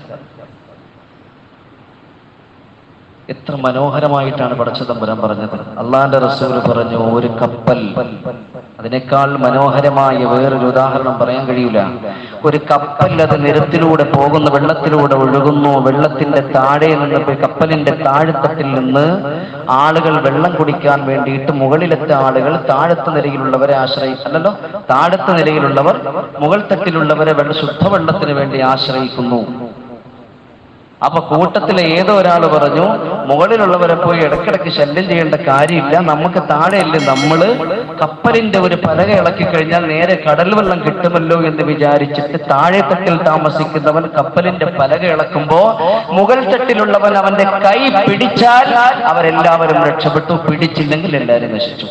B: എത്ര മനോഹരമായിട്ടാണ് പടച്ചതമ്പുരാൻ പറഞ്ഞത് അള്ളാന്റെ റസൂൽ പറഞ്ഞു ഒരു കപ്പൽ അതിനേക്കാൾ മനോഹരമായ വേറൊരു ഉദാഹരണം പറയാൻ കഴിയൂല ഒരു കപ്പൽ അത് നിരത്തിലൂടെ പോകുന്ന വെള്ളത്തിലൂടെ ഒഴുകുന്നു വെള്ളത്തിന്റെ താഴെ നിന്ന് ഇപ്പൊ കപ്പലിന്റെ താഴെത്തട്ടിൽ നിന്ന് ആളുകൾ വെള്ളം കുടിക്കാൻ വേണ്ടിയിട്ട് മുകളിലത്തെ ആളുകൾ താഴത്തെ നിലയിലുള്ളവരെ ആശ്രയിക്കല്ലോ താഴത്തെ നിലയിലുള്ളവർ മുകൾ തട്ടിലുള്ളവരെ വെള്ള ശുദ്ധവെള്ളത്തിന് വേണ്ടി ആശ്രയിക്കുന്നു അപ്പൊ കൂട്ടത്തിലെ ഏതോ ഒരാൾ പറഞ്ഞു മുകളിലുള്ളവരെ പോയി ഇടക്കിടക്ക് ശല്യം ചെയ്യേണ്ട കാര്യമില്ല നമുക്ക് താഴെയല്ലേ നമ്മള് കപ്പലിന്റെ ഒരു പലക ഇളക്കി കഴിഞ്ഞാൽ നേരെ കടൽ വെള്ളം കിട്ടുമല്ലോ എന്ന് വിചാരിച്ചിട്ട് താഴെ തട്ടിൽ താമസിക്കുന്നവൻ കപ്പലിന്റെ പലക ഇളക്കുമ്പോ മുകൾ തട്ടിലുള്ളവൻ അവന്റെ കൈ പിടിച്ചാൽ അവരെല്ലാവരും രക്ഷപ്പെട്ടു പിടിച്ചില്ലെങ്കിൽ എല്ലാവരും നശിച്ചു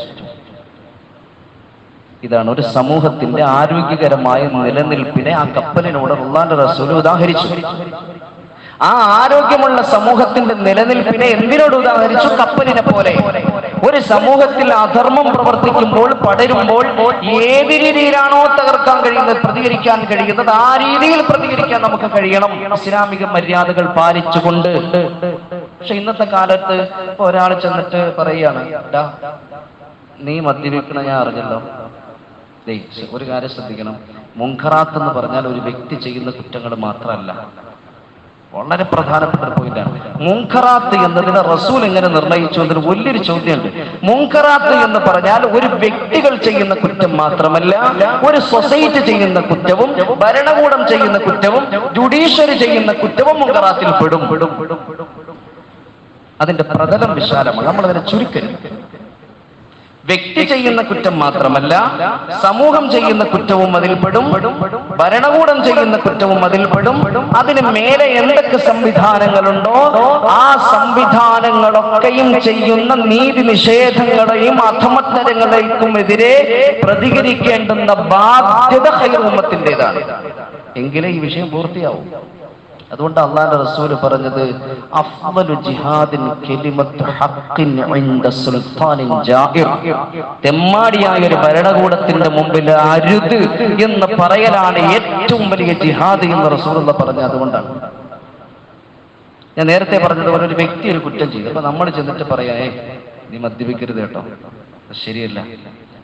B: ഇതാണ് ഒരു സമൂഹത്തിന്റെ ആരോഗ്യകരമായ നിലനിൽപ്പിനെ ആ കപ്പലിനോട് റുള്ളാന്റെ റസൂൽ ഉദാഹരിച്ചു ആ ആരോഗ്യമുള്ള സമൂഹത്തിന്റെ നിലനിൽപ്പിനെ എന്തിനോട് ഉദാഹരിച്ചു കപ്പലിനെ പോലെ ഒരു സമൂഹത്തിൽ അധർമ്മം പ്രവർത്തിക്കുമ്പോൾ പടരുമ്പോൾ ഏത് രീതിയിലാണോ തകർക്കാൻ കഴിയുന്നത് പ്രതികരിക്കാൻ കഴിയുന്നത് ആ രീതിയിൽ പ്രതികരിക്കാൻ നമുക്ക് കഴിയണം ഇസ്ലാമിക മര്യാദകൾ പാലിച്ചുകൊണ്ട് പക്ഷെ ഇന്നത്തെ കാലത്ത് ഇപ്പൊ ഒരാൾ ചെന്നിട്ട് പറയാണ് "ഡാ, നീ മദ്യപിക്കണ ഞാൻ അറിഞ്ഞല്ലോ ദേ ഒരു കാര്യം ശ്രദ്ധിക്കണം മുൻഖറാത്ത് എന്ന് പറഞ്ഞാൽ ഒരു വ്യക്തി ചെയ്യുന്ന കുറ്റങ്ങൾ മാത്രമല്ല വളരെ പ്രധാനപ്പെട്ട ഒരു പോയിന്റാണ് മുൻഖറാത്ത് എന്നതിന് റസൂൽ എങ്ങനെ നിർണയിച്ചു എന്നതിന് വലിയൊരു ചോദ്യമുണ്ട് മുൻഖറാത്ത് എന്ന് പറഞ്ഞാൽ ഒരു വ്യക്തികൾ ചെയ്യുന്ന കുറ്റം മാത്രമല്ല ഒരു സൊസൈറ്റി ചെയ്യുന്ന കുറ്റവും ഭരണകൂടം ചെയ്യുന്ന കുറ്റവും ജുഡീഷ്യറി ചെയ്യുന്ന കുറ്റവും മുൻഖറാത്തിൽ പെടും പെടും പെടും പെടും അതിന്റെ പ്രതലം വിശാലമാണ് നമ്മളതിനെ ചുരുക്കരുത് വ്യക്തി ചെയ്യുന്ന കുറ്റം മാത്രമല്ല സമൂഹം ചെയ്യുന്ന കുറ്റവും അതിൽപ്പെടും ഭരണകൂടം ചെയ്യുന്ന കുറ്റവും അതിൽപ്പെടും അതിന് മേലെ എന്തൊക്കെ സംവിധാനങ്ങളുണ്ടോ ആ സംവിധാനങ്ങളൊക്കെയും ചെയ്യുന്ന നീതി നിഷേധങ്ങളെയും അധമത്തരങ്ങളെയും എതിരെ പ്രതികരിക്കേണ്ടുന്ന ബാധ്യത ഹൈറുമ്മത്തിൻ്റെതാണ് എങ്കിലേ ഈ വിഷയം പൂർത്തിയാവും അതുകൊണ്ട് അള്ളാന്റെ റസൂല് പറഞ്ഞത് അഫ്ദലു ജിഹാദിൻ കലിമത്തു ഹഖ്ഖിൻ ഇൻദ സുൽത്താനിൻ ജാഹിർ തെമ്മാടിയായ ഒരു ഭരണകൂടത്തിന്റെ മുമ്പിൽ അരുത് എന്ന് പറയലാണ് ഏറ്റവും വലിയ ജിഹാദ് എന്ന് റസൂലുള്ള പറഞ്ഞത് അതുകൊണ്ടാണ് ഞാൻ നേരത്തെ പറഞ്ഞതുപോലെ ഒരു വ്യക്തി ഒരു കുറ്റം ചെയ്തു അപ്പൊ നമ്മൾ ചെന്നിട്ട് പറയാ "ഏയ്, നീ മദ്യപിക്കരുത് കേട്ടോ അത് ശരിയല്ല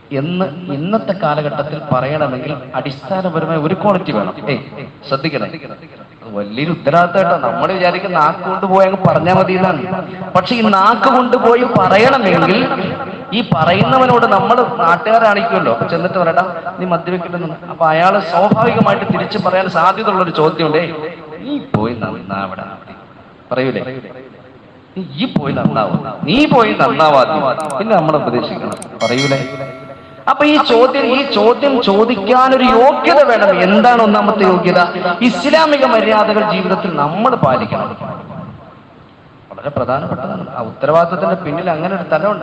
B: എന്ന് ഇന്നത്തെ കാലഘട്ടത്തിൽ പറയണമെങ്കിൽ അടിസ്ഥാനപരമായ ഒരു ക്വാളിറ്റി വേണം ഏയ് ശ്രദ്ധിക്കണം അത് വലിയൊരു ഉത്തരവാദിത്തമായിട്ടോ നമ്മൾ വിചാരിക്കും നാക്ക് കൊണ്ടുപോയി അങ്ങ് പറഞ്ഞാൽ മതി എന്നാണ് പക്ഷെ ഈ നാക്ക് കൊണ്ടുപോയി പറയണമെങ്കിൽ ഈ പറയുന്നവനോട് നമ്മൾ നാട്ടുകാരാണിക്കുമല്ലോ അപ്പൊ ചെന്നിട്ട് പറയടാ നീ മദ്യവെക്കില്ലെന്ന് അപ്പൊ അയാൾ സ്വാഭാവികമായിട്ട് തിരിച്ചു പറയാൻ സാധ്യതയുള്ള ഒരു ചോദ്യമുണ്ടേ നീ പോയി നന്നാവടാ പറയൂലേ നീ ഈ പോയി നന്നാവും നീ പോയി നന്നാവാതി പിന്നെ നമ്മൾ ഉപദേശിക്കണം പറയൂലേ അപ്പൊ ഈ ചോദ്യം ഈ ചോദ്യം ചോദിക്കാൻ ഒരു യോഗ്യത വേണം എന്താണ് ഒന്നാമത്തെ യോഗ്യത ഇസ്ലാമിക മര്യാദകൾ ജീവിതത്തിൽ നമ്മൾ പാലിക്കണം വളരെ പ്രധാനപ്പെട്ടതാണ് ആ ഉത്തരവാദിത്തത്തിന്റെ പിന്നിൽ അങ്ങനെ ഒരു തലമുണ്ട്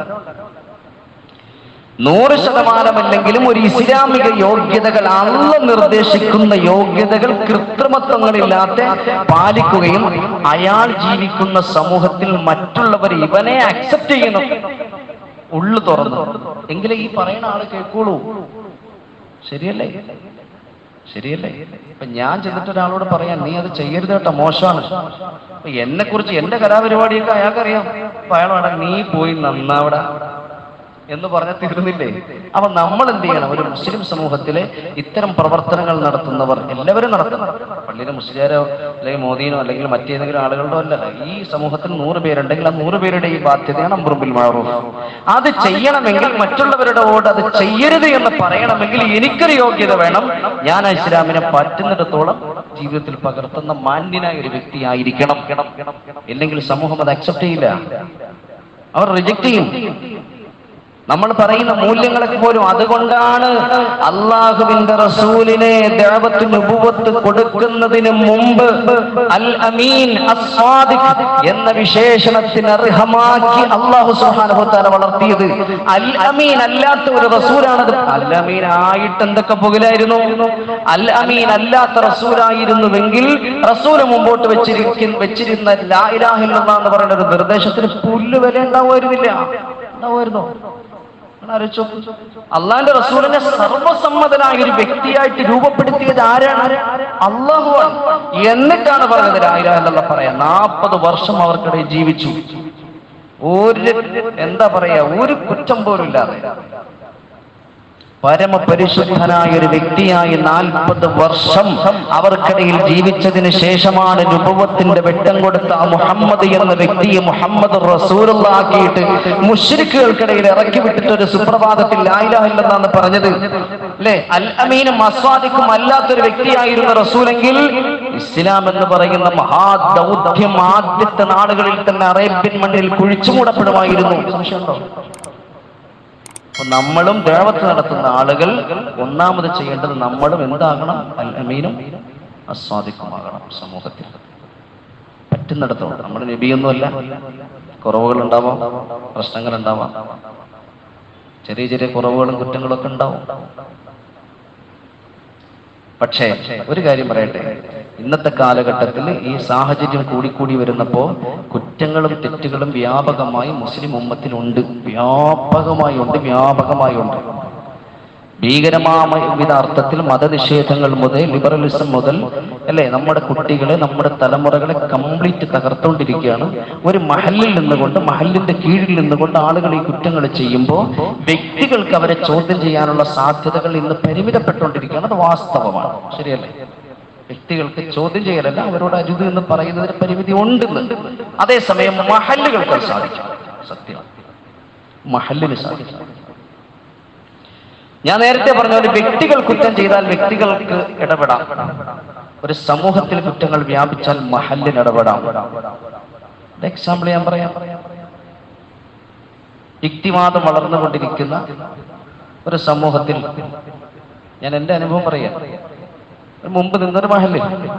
B: നൂറ് ശതമാനമല്ലെങ്കിലും ഒരു ഇസ്ലാമിക യോഗ്യതകൾ അല്ല നിർദ്ദേശിക്കുന്ന യോഗ്യതകൾ കൃത്രിമത്വങ്ങളില്ലാത്ത പാലിക്കുകയും അയാൾ ജീവിക്കുന്ന സമൂഹത്തിൽ മറ്റുള്ളവർ ഇവനെ അക്സെപ്റ്റ് ചെയ്യണം ഉള്ളു തുറന്നു എങ്കിലേ ഈ പറയുന്ന ആള് കേൾക്കുള്ളൂ ശരിയല്ലേ ശരിയല്ലേ ഇപ്പൊ ഞാൻ ചെന്നിട്ട് ഒരാളോട് പറയാൻ നീ അത് ചെയ്യരുത് കേട്ടോ മോശമാണ് അപ്പൊ എന്നെ കുറിച്ച് എന്റെ കലാപരിപാടിയൊക്കെ അയാൾക്കറിയാം അപ്പൊ അയാൾ വേണം നീ പോയി നന്നാവടാ എന്ന് പറഞ്ഞാൽ തീർന്നില്ലേ അപ്പൊ നമ്മൾ എന്ത് ചെയ്യണം ഒരു മുസ്ലിം സമൂഹത്തിലെ ഇത്തരം പ്രവർത്തനങ്ങൾ നടത്തുന്നവർ എല്ലാവരും നടത്തണം പള്ളിയിലെ മുസ്ലിയാരോ അല്ലെങ്കിൽ മോദീനോ അല്ലെങ്കിൽ മറ്റേതെങ്കിലും ആളുകളുടെ അല്ല ഈ സമൂഹത്തിൽ നൂറ് പേരുണ്ടെങ്കിൽ ആ നൂറ് പേരുടെ ഈ ബാധ്യതയാണ് അമ്രുബിൽ മാറൂഫ് അത് ചെയ്യണമെങ്കിൽ മറ്റുള്ളവരുടെ ഓട് അത് ചെയ്യരുത് എന്ന് പറയണമെങ്കിൽ എനിക്കൊരു യോഗ്യത വേണം ഞാൻ ആ ഇസ്ലാമിനെ പറ്റുന്നിടത്തോളം ജീവിതത്തിൽ പകർത്തുന്ന മാന്യനായ ഒരു വ്യക്തിയായിരിക്കണം ഇല്ലെങ്കിൽ സമൂഹം അത് അക്സെപ്റ്റ് ചെയ്യില്ല അവർ റിജക്ട് ചെയ്യും നമ്മൾ പറയുന്ന മൂല്യങ്ങളൊക്കെ പോലും അതുകൊണ്ടാണ് അള്ളാഹുവിന്റെ റസൂലിനെ ദേവത്ത് നുബുവത്ത് കൊടുക്കുന്നതിന് മുമ്പ് അൽ അമീൻ അസ്വാദിഖ് എന്ന വിശേഷണത്തിന് അർഹമാക്കി അള്ളാഹു സുഹാനുഭവത്താല വളർത്തിയത് അൽ അമീൻ അല്ലാത്ത ഒരു റസൂലാണത് അൽ അമീൻ ആയിട്ട് എന്തൊക്കെ പുകലായിരുന്നു അൽ അമീൻ അല്ലാത്ത റസൂലായിരുന്നുവെങ്കിൽ റസൂല് മുമ്പോട്ട് വെച്ചിരിക്കുന്ന വെച്ചിരുന്ന ലാ ഇലാഹ ഇല്ലല്ലാഹ് എന്ന് പറയുന്ന ഒരു നിർദ്ദേശത്തിന് പുല്ല് വില ഉണ്ടാവുമായിരുന്നില്ല ഉണ്ടാവുമായിരുന്നോ അള്ളാന്റെ റസൂലിനെ സർവസമ്മതനായ ഒരു വ്യക്തിയായിട്ട് രൂപപ്പെടുത്തിയത് ആരാണ് അള്ളാഹുവാണ് എന്നിട്ടാണ് പറഞ്ഞത് രായിരാല്ല പറയാം നാൽപ്പത് വർഷം അവർക്കിടയിൽ ജീവിച്ചു ഒരു എന്താ പറയാ ഒരു കുറ്റം പോലും ഇല്ലാതെ പരമപരിശുദ്ധനായ ഒരു വ്യക്തിയായി നാൽപ്പത് വർഷം അവർക്കിടയിൽ ജീവിച്ചതിന് ശേഷമാണ് രൂപത്തിന്റെ വെട്ടം കൊടുത്ത ആ മുഹമ്മദ് എന്ന വ്യക്തിയെ മുഹമ്മദ് റസൂലാക്കിയിട്ട് മുഷ്രിക്കുകൾക്കിടയിൽ ഇറക്കി വിട്ടിട്ട് ഒരു സുപ്രഭാതത്തിൽ ലായിലാഹില്ലെന്നാണ് പറഞ്ഞത് അല്ലെ അൽ അമീനും അസ്വാദിക്കും അല്ലാത്തൊരു വ്യക്തിയായിരുന്ന റസൂലെങ്കിൽ ഇസ്ലാം എന്ന് പറയുന്ന മഹാദൗത്യം ആദ്യത്തെ നാടുകളിൽ തന്നെ അറേബ്യൻ മണ്ണിൽ കുഴിച്ചുമൂടപ്പെടുമായിരുന്നു സംശയമുണ്ടോ അപ്പൊ നമ്മളും ദേവത്ത് നടത്തുന്ന ആളുകൾ ഒന്നാമത് ചെയ്യേണ്ടത് നമ്മളും എന്താകണം അൽ അമീനും അസ്വാദിക്കുമാകണം സമൂഹത്തിൽ പറ്റുന്നിടത്തോളം നമ്മൾ നബിയൊന്നുമല്ല കുറവുകൾ ഉണ്ടാവാം പ്രശ്നങ്ങൾ ഉണ്ടാവാം ചെറിയ ചെറിയ കുറവുകളും കുറ്റങ്ങളൊക്കെ ഉണ്ടാവും പക്ഷേ ഒരു കാര്യം പറയട്ടെ ഇന്നത്തെ കാലഘട്ടത്തിൽ ഈ സാഹചര്യം കൂടിക്കൂടി വരുന്നപ്പോ കുറ്റങ്ങളും തെറ്റുകളും വ്യാപകമായി മുസ്ലിം ഉമ്മത്തിലുണ്ട് വ്യാപകമായി ഉണ്ട് വ്യാപകമായി ഉണ്ട് ഭീകരമായ വിധ അർത്ഥത്തിൽ മതനിഷേധങ്ങൾ മുതൽ ലിബറലിസം മുതൽ അല്ലെ നമ്മുടെ കുട്ടികളെ നമ്മുടെ തലമുറകളെ കംപ്ലീറ്റ് തകർത്തുകൊണ്ടിരിക്കുകയാണ് ഒരു മഹലിൽ നിന്നുകൊണ്ട് മഹലിന്റെ കീഴിൽ നിന്നുകൊണ്ട് ആളുകൾ ഈ കുറ്റങ്ങൾ ചെയ്യുമ്പോൾ വ്യക്തികൾക്ക് അവരെ ചോദ്യം ചെയ്യാനുള്ള സാധ്യതകൾ ഇന്ന് പരിമിതപ്പെട്ടുകൊണ്ടിരിക്കുകയാണ് അത് വാസ്തവമാണ് ശരിയല്ലേ വ്യക്തികൾക്ക് ചോദ്യം ചെയ്യലല്ല അവരോട് അരുത് എന്ന് പറയുന്നതിന് പരിമിതി ഉണ്ടെന്ന് അതേസമയം മഹല്ലുകൾക്ക് അത് സാധിക്കും സത്യം മഹല്ലിന് സാധിക്കും ഞാൻ നേരത്തെ പറഞ്ഞ പോലെ വ്യക്തികൾ കുറ്റം ചെയ്താൽ വ്യക്തികൾക്ക് ഇടപെടാം ഒരു സമൂഹത്തിൽ കുറ്റങ്ങൾ വ്യാപിച്ചാൽ മഹല്ലിന് ഇടപെടാം എക്സാമ്പിൾ ഞാൻ പറയാം യുക്തിവാദം വളർന്നുകൊണ്ടിരിക്കുന്ന ഒരു സമൂഹത്തിൽ ഞാൻ എന്റെ അനുഭവം പറയാം മുമ്പ് നിന്നൊരു മഹല്ലിൽ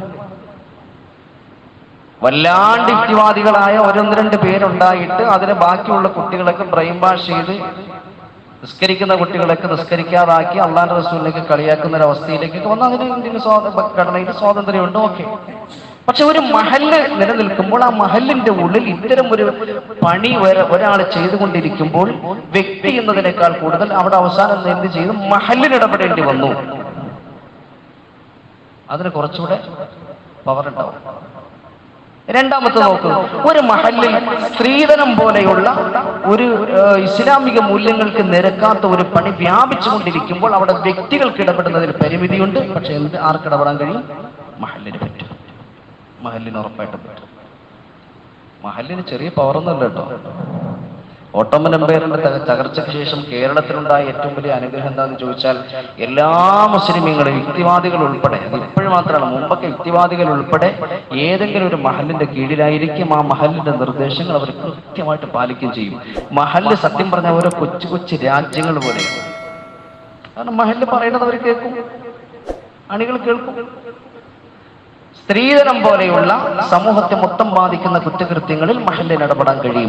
B: വല്ലാണ്ട് യുക്തിവാദികളായ ഒരൊന്ന് രണ്ട് പേരുണ്ടായിട്ട് അതിന് ബാക്കിയുള്ള കുട്ടികളൊക്കെ ബ്രെയിൻ വാഷ് ചെയ്ത് നിസ്കരിക്കുന്ന കുട്ടികളൊക്കെ നിസ്കരിക്കാതാക്കി അള്ളാന്റെ റസൂലിലേക്ക് കളിയാക്കുന്ന ഒരു അവസ്ഥയിലേക്കൊക്കെ വന്ന് അതിന് ഇന്ത്യൻ സ്വാത ഘടനയിൽ സ്വാതന്ത്ര്യമുണ്ട് ഓക്കെ പക്ഷെ ഒരു മഹല്ല് നിലനിൽക്കുമ്പോൾ ആ മഹലിന്റെ ഉള്ളിൽ ഇത്തരം ഒരു പണി വരെ ഒരാൾ ചെയ്തുകൊണ്ടിരിക്കുമ്പോൾ വ്യക്തി എന്നതിനേക്കാൾ കൂടുതൽ അവിടെ അവസാനം എന്ത് ചെയ്തു മഹലിന് ഇടപെടേണ്ടി വന്നു അതിന് കുറച്ചുകൂടെ പവർ ഉണ്ടാവും രണ്ടാമത്തെ നോക്കൂ ഒരു മഹലിൽ സ്ത്രീധനം പോലെയുള്ള ഒരു ഏഹ്, ഇസ്ലാമിക മൂല്യങ്ങൾക്ക് നിരക്കാത്ത ഒരു പണി വ്യാപിച്ചുകൊണ്ടിരിക്കുമ്പോൾ അവിടെ വ്യക്തികൾക്ക് ഇടപെടുന്നതിൽ പരിമിതിയുണ്ട് പക്ഷെ എന്ത് ആർക്ക് ഇടപെടാൻ കഴിയും മഹലിന് പറ്റും മഹലിന് ഉറപ്പായിട്ടും പറ്റും മഹലിന് ചെറിയ പവറൊന്നുമല്ല കേട്ടോ ഓട്ടോമൻ എംപയറിന്റെ തക- തകർച്ചയ്ക്ക് ശേഷം കേരളത്തിലുണ്ടായ ഏറ്റവും വലിയ അനുഗ്രഹം എന്താണെന്ന് ചോദിച്ചാൽ എല്ലാ മുസ്ലിമീങ്ങളും യുക്തിവാദികൾ ഉൾപ്പെടെ അത് ഇപ്പോഴും മാത്രമാണ് മുമ്പൊക്കെ യുക്തിവാദികൾ ഉൾപ്പെടെ ഏതെങ്കിലും ഒരു മഹലിന്റെ കീഴിലായിരിക്കും ആ മഹലിന്റെ നിർദ്ദേശങ്ങൾ അവർ കൃത്യമായിട്ട് പാലിക്കുകയും ചെയ്യും മഹല് സത്യം പറഞ്ഞ ഓരോ കൊച്ചു കൊച്ചു രാജ്യങ്ങൾ പോലെ കാരണം മഹല് പറയുന്നത് അവർ കേൾക്കും അണികൾ കേൾക്കും സ്ത്രീധനം പോലെയുള്ള സമൂഹത്തെ മൊത്തം ബാധിക്കുന്ന കുറ്റകൃത്യങ്ങളിൽ മഹലിന് ഇടപെടാൻ കഴിയും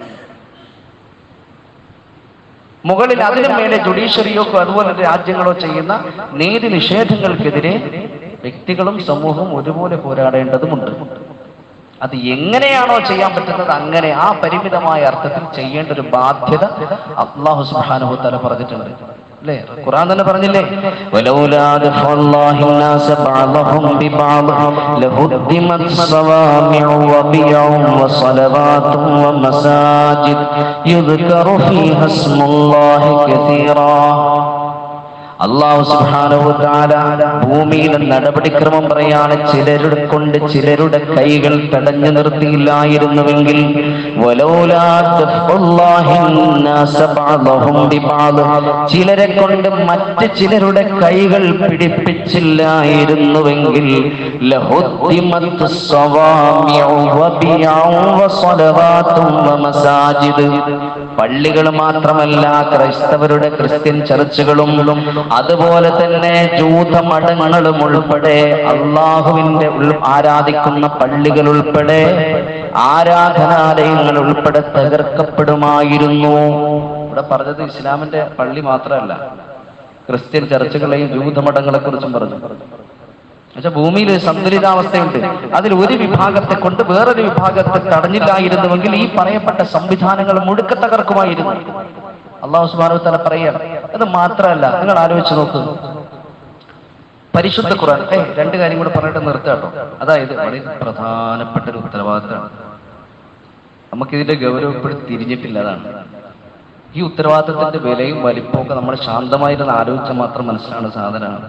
B: മുകളിൽ അതിനു മേലെ ജുഡീഷ്യറിയോ അതുപോലെ രാജ്യങ്ങളോ ചെയ്യുന്ന നീതി നിഷേധങ്ങൾക്കെതിരെ വ്യക്തികളും സമൂഹവും ഒരുപോലെ പോരാടേണ്ടതുമുണ്ട് അത് എങ്ങനെയാണോ ചെയ്യാൻ പറ്റുന്നത് അങ്ങനെ ആ പരിമിതമായ അർത്ഥത്തിൽ ചെയ്യേണ്ട ഒരു ബാധ്യത അള്ളാഹു സുബ്ഹാനഹു തആല പറഞ്ഞിട്ടുണ്ട് അല്ലേ ഖുർആൻ തന്നെ പറഞ്ഞില്ലേ വലൗലാ ദഫഅല്ലാഹി الناس بعضهم ببعض لهدمت صوامع وبيع وصلوات ومساجد يذكر فيها اسم الله كثيرا അള്ളാഹു സുബ്ഹാനഹു തആല ഭൂമിയിലെ നടപടിക്രമം പറയാണ് ചിലരുടെ കൊണ്ട് ചിലരുടെ കൈകൾ തടഞ്ഞു നിർത്തിയില്ലായിരുന്നുവെങ്കിൽ വലൗലാ ദഫ്ഉല്ലാഹി الناس بعضهم ببعض ചിലരെ കൊണ്ട് മറ്റ് ചിലരുടെ കൈകൾ പിടിപ്പിച്ചില്ലായിരുന്നുവെങ്കിൽ ലഹുദ്ദിമത്ത് സ്വവാമിഉ വബിയഉ വസലവാത്തും വമസാജിദ് പള്ളികൾ മാത്രമല്ല ക്രൈസ്തവരുടെ ക്രിസ്ത്യൻ ചർച്ചുകളും അതുപോലെ തന്നെ ജൂതമഠങ്ങളും ഉൾപ്പെടെ അള്ളാഹുവിന്റെ ഉൾ- ആരാധിക്കുന്ന പള്ളികൾ ഉൾപ്പെടെ ആരാധനാലയങ്ങൾ ഉൾപ്പെടെ തകർക്കപ്പെടുമായിരുന്നു ഇവിടെ പറഞ്ഞത് ഇസ്ലാമിന്റെ പള്ളി മാത്രമല്ല ക്രിസ്ത്യൻ ചർച്ചുകളെയും ജൂതമഠങ്ങളെ കുറിച്ചും പറഞ്ഞു എന്നുവെച്ചാൽ ഭൂമിയിൽ ഒരു സന്തുലിതാവസ്ഥയുണ്ട് അതിൽ ഒരു വിഭാഗത്തെ കൊണ്ട് വേറൊരു വിഭാഗത്തെ തടഞ്ഞില്ലായിരുന്നുവെങ്കിൽ ഈ പറയപ്പെട്ട സംവിധാനങ്ങൾ മുഴുക്ക തകർക്കുമായിരുന്നു അള്ളാഹു സുബാനു തല പറയുക അത് മാത്രമല്ല നിങ്ങൾ ആലോചിച്ച് നോക്കൂ പരിശുദ്ധ ഖുർആൻ ഏയ് രണ്ട് കാര്യം കൂടെ പറഞ്ഞിട്ട് നിർത്താട്ടോ അതായത് വളരെ പ്രധാനപ്പെട്ട ഒരു ഉത്തരവാദിത്തമാണ് നമുക്കിതിന്റെ ഗൗരവപ്പെടുത്തി തിരിഞ്ഞിട്ടില്ല അതാണ് ഈ ഉത്തരവാദിത്തത്തിന്റെ വിലയും വലിപ്പവും ഒക്കെ നമ്മൾ ശാന്തമായിരുന്ന് ആലോചിച്ചാൽ മാത്രം മനസ്സിലാണ് സാധനമാണ്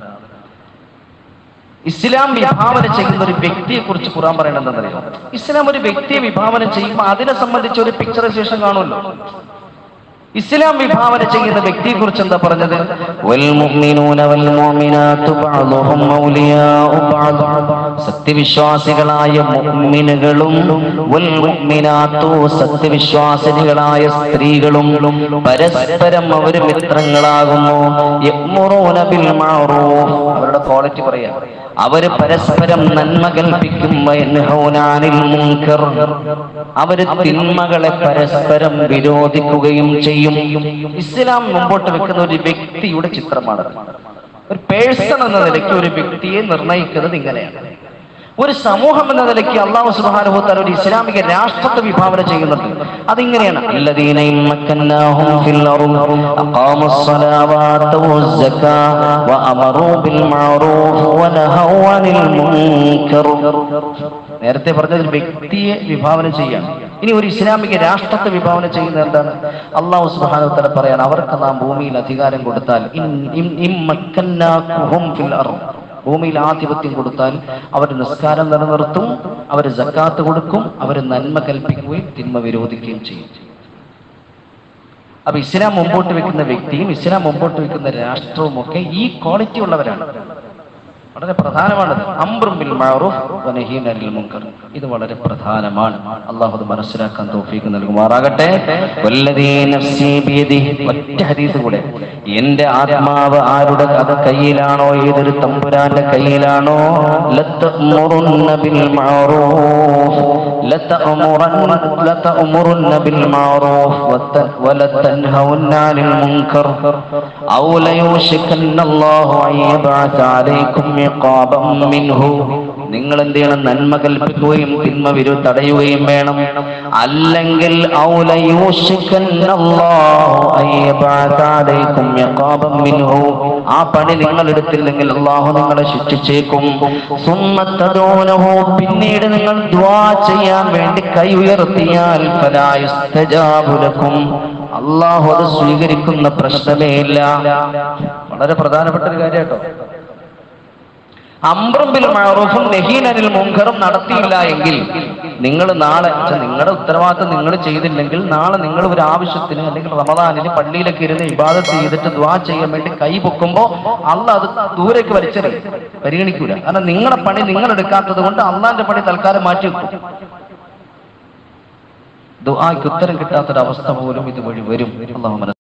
B: ഇസ്ലാം വിഭാവന ചെയ്യുന്ന ഒരു വ്യക്തിയെ കുറിച്ച് ഖുറാൻ പറയണത് എന്താണെന്നറിയോ ഇസ്ലാം ഒരു വ്യക്തിയെ വിഭാവന ചെയ്യുമ്പോൾ അതിനെ സംബന്ധിച്ച് ഒരു പിക്ചറൈസേഷൻ കാണുമല്ലോ ഇസ്ലാം വിഭാവന ചെയ്യുന്ന വ്യക്തിയെ കുറിച്ച് എന്താ പറഞ്ഞത് വൽമുഅ്മിനൂന വൽമുഅ്മിനാത്തു ബഅ്ദുഹും ഔലിയാഉ ബഅദ് സത്യവിശ്വാസികളായ മുഅ്മിനുകളും വൽമുഅ്മിനാത്തു സത്യവിശ്വാസിനികളായ സ്ത്രീകളും പരസ്പരം അവർ മിത്രങ്ങളാകുന്നു യഅ്മുറൂന ബിൽ മഅറൂഫ് അവരുടെ ക്വാളിറ്റി പറയാം അവര് പരസ്പരം നന്മ കൽപ്പിക്കും വയൻഹൗന അനിൽ മുൻകർ അവര് തിന്മകളെ പരസ്പരം വിരോധിക്കുകയും ചെയ്യും ഇസ്ലാം മുമ്പോട്ട് വെക്കുന്ന ഒരു വ്യക്തിയുടെ ചിത്രമാണ് ഒരു പേഴ്സൺ എന്ന നിലയ്ക്ക് ഒരു വ്യക്തിയെ നിർണയിക്കുന്നത് ഇങ്ങനെയാണ് ഒരു സമൂഹം എന്ന നിലയ്ക്ക് അള്ളാഹു സുബ്ഹാനഹു തആല ഒരു ഇസ്ലാമിക രാഷ്ട്രത്തെ വിഭാവന ചെയ്യുന്നുണ്ട് അതിങ്ങനെയാണ് الذين إن مكناهم في الأرض أقاموا الصلاة والزكاة وأمروا بالمعروف ونهوا عن المنكر നേരത്തെ പറഞ്ഞത് ഒരു വ്യക്തിയെ വിഭാവന ചെയ്യാണ് ഇനി ഒരു ഇസ്ലാമിക രാഷ്ട്രത്തെ വിഭാവന ചെയ്യുന്നത് എന്താണ് അള്ളാഹു സുബ്ഹാനഹു തആല പറയാണ് അവർക്ക് നാം ഭൂമിയിൽ അധികാരം കൊടുത്താൽ ഇൻ- ഇൻ- ഇൻ മക്കന്നാകുഹും ഫിൽ അർദ് ഭൂമിയിൽ ആധിപത്യം കൊടുത്താൽ അവർ നിസ്കാരം നിലനിർത്തും അവർ ജക്കാത്ത് കൊടുക്കും അവർ നന്മ കൽപ്പിക്കുകയും തിന്മ വിരോധിക്കുകയും ചെയ്യും അപ്പൊ ഇസ്ലാം മുമ്പോട്ട് വെക്കുന്ന വ്യക്തിയും ഇസ്ലാം മുമ്പോട്ട് വെക്കുന്ന രാഷ്ട്രവും ഒക്കെ ഈ ക്വാളിറ്റി ഉള്ളവരാണ് വളരെ പ്രധാനമാണത് അംറും ബിൽ മഅറൂഫ് വനഹീൻ അനിൽ മുൻകർ ഇത് വളരെ പ്രധാനമാണ് അള്ളാഹു അത് മനസ്സിലാക്കാൻ തൗഫീഖ് നൽകുമാറാകട്ടെ വല്ലദീ നഫ്സി ബിയദിഹി ഒറ്റ ഹദീസ് കൂടെ എന്റെ ആത്മാവ് ആരുടെ അത് കയ്യിലാണോ ഏതൊരു തമ്പുരാന്റെ കയ്യിലാണോ ലതഅമുറുന്ന ബിൽ മഅറൂഫ് ലതഅമുറൻ ലതഅമുറുന്ന ബിൽ മഅറൂഫ് വത- വലതൻഹൗന്ന അനിൽ മുൻകർ ഔ ലയൂശിക്കന്ന അല്ലാഹു അൻ യബ്അത അലൈക്കും ഇഖാബൻ മിൻഹു
A: നിങ്ങൾ എന്ത് ചെയ്യണം നന്മ കൽപ്പിക്കുകയും തിന്മ വിരു തടയുകയും വേണം അല്ലെങ്കിൽ ഔല യൂഷിക്കന്നല്ലാഹു അയ്യബഅത അലൈക്കും യഖാബൻ മിൻഹു ആ പണി നിങ്ങൾ എടുത്തില്ലെങ്കിൽ അള്ളാഹു നിങ്ങളെ ശിക്ഷിച്ചേക്കും സുമ്മ തദൂനഹു പിന്നീട് നിങ്ങൾ ദുആ ചെയ്യാൻ വേണ്ടി കൈ ഉയർത്തിയാൽ ഫലാ യുസ്തജാബു ലക്കും അള്ളാഹു അത് സ്വീകരിക്കുന്ന പ്രശ്നമേ ഇല്ല വളരെ പ്രധാനപ്പെട്ട ഒരു കാര്യം കേട്ടോ അമ്രംബിൽ മഴറൂഫും നെഹീനനിൽ മുങ്കറും നടത്തിയില്ല എങ്കിൽ നിങ്ങൾ നാളെ ച്ച നിങ്ങളുടെ ഉത്തരവാദിത്തം നിങ്ങൾ ചെയ്തില്ലെങ്കിൽ നാളെ നിങ്ങൾ ഒരു ആവശ്യത്തിന് അല്ലെങ്കിൽ റമദാനിന് പള്ളിയിലൊക്കെ ഇരുന്ന് ഇബാദത്ത് ചെയ്തിട്ട് ദ്വാ ചെയ്യാൻ വേണ്ടി കൈ പൊക്കുമ്പോൾ അല്ല അത് ദൂരേക്ക് വലിച്ചെറിയും പരിഗണിക്കൂല കാരണം നിങ്ങളുടെ പണി നിങ്ങൾ എടുക്കാത്തത് കൊണ്ട് അള്ളാന്റെ പണി തൽക്കാലം മാറ്റി വെക്കും ദുആക്ക് ഉത്തരം കിട്ടാത്തൊരവസ്ഥ പോലും ഇതുവഴി വരും അള്ളാഹു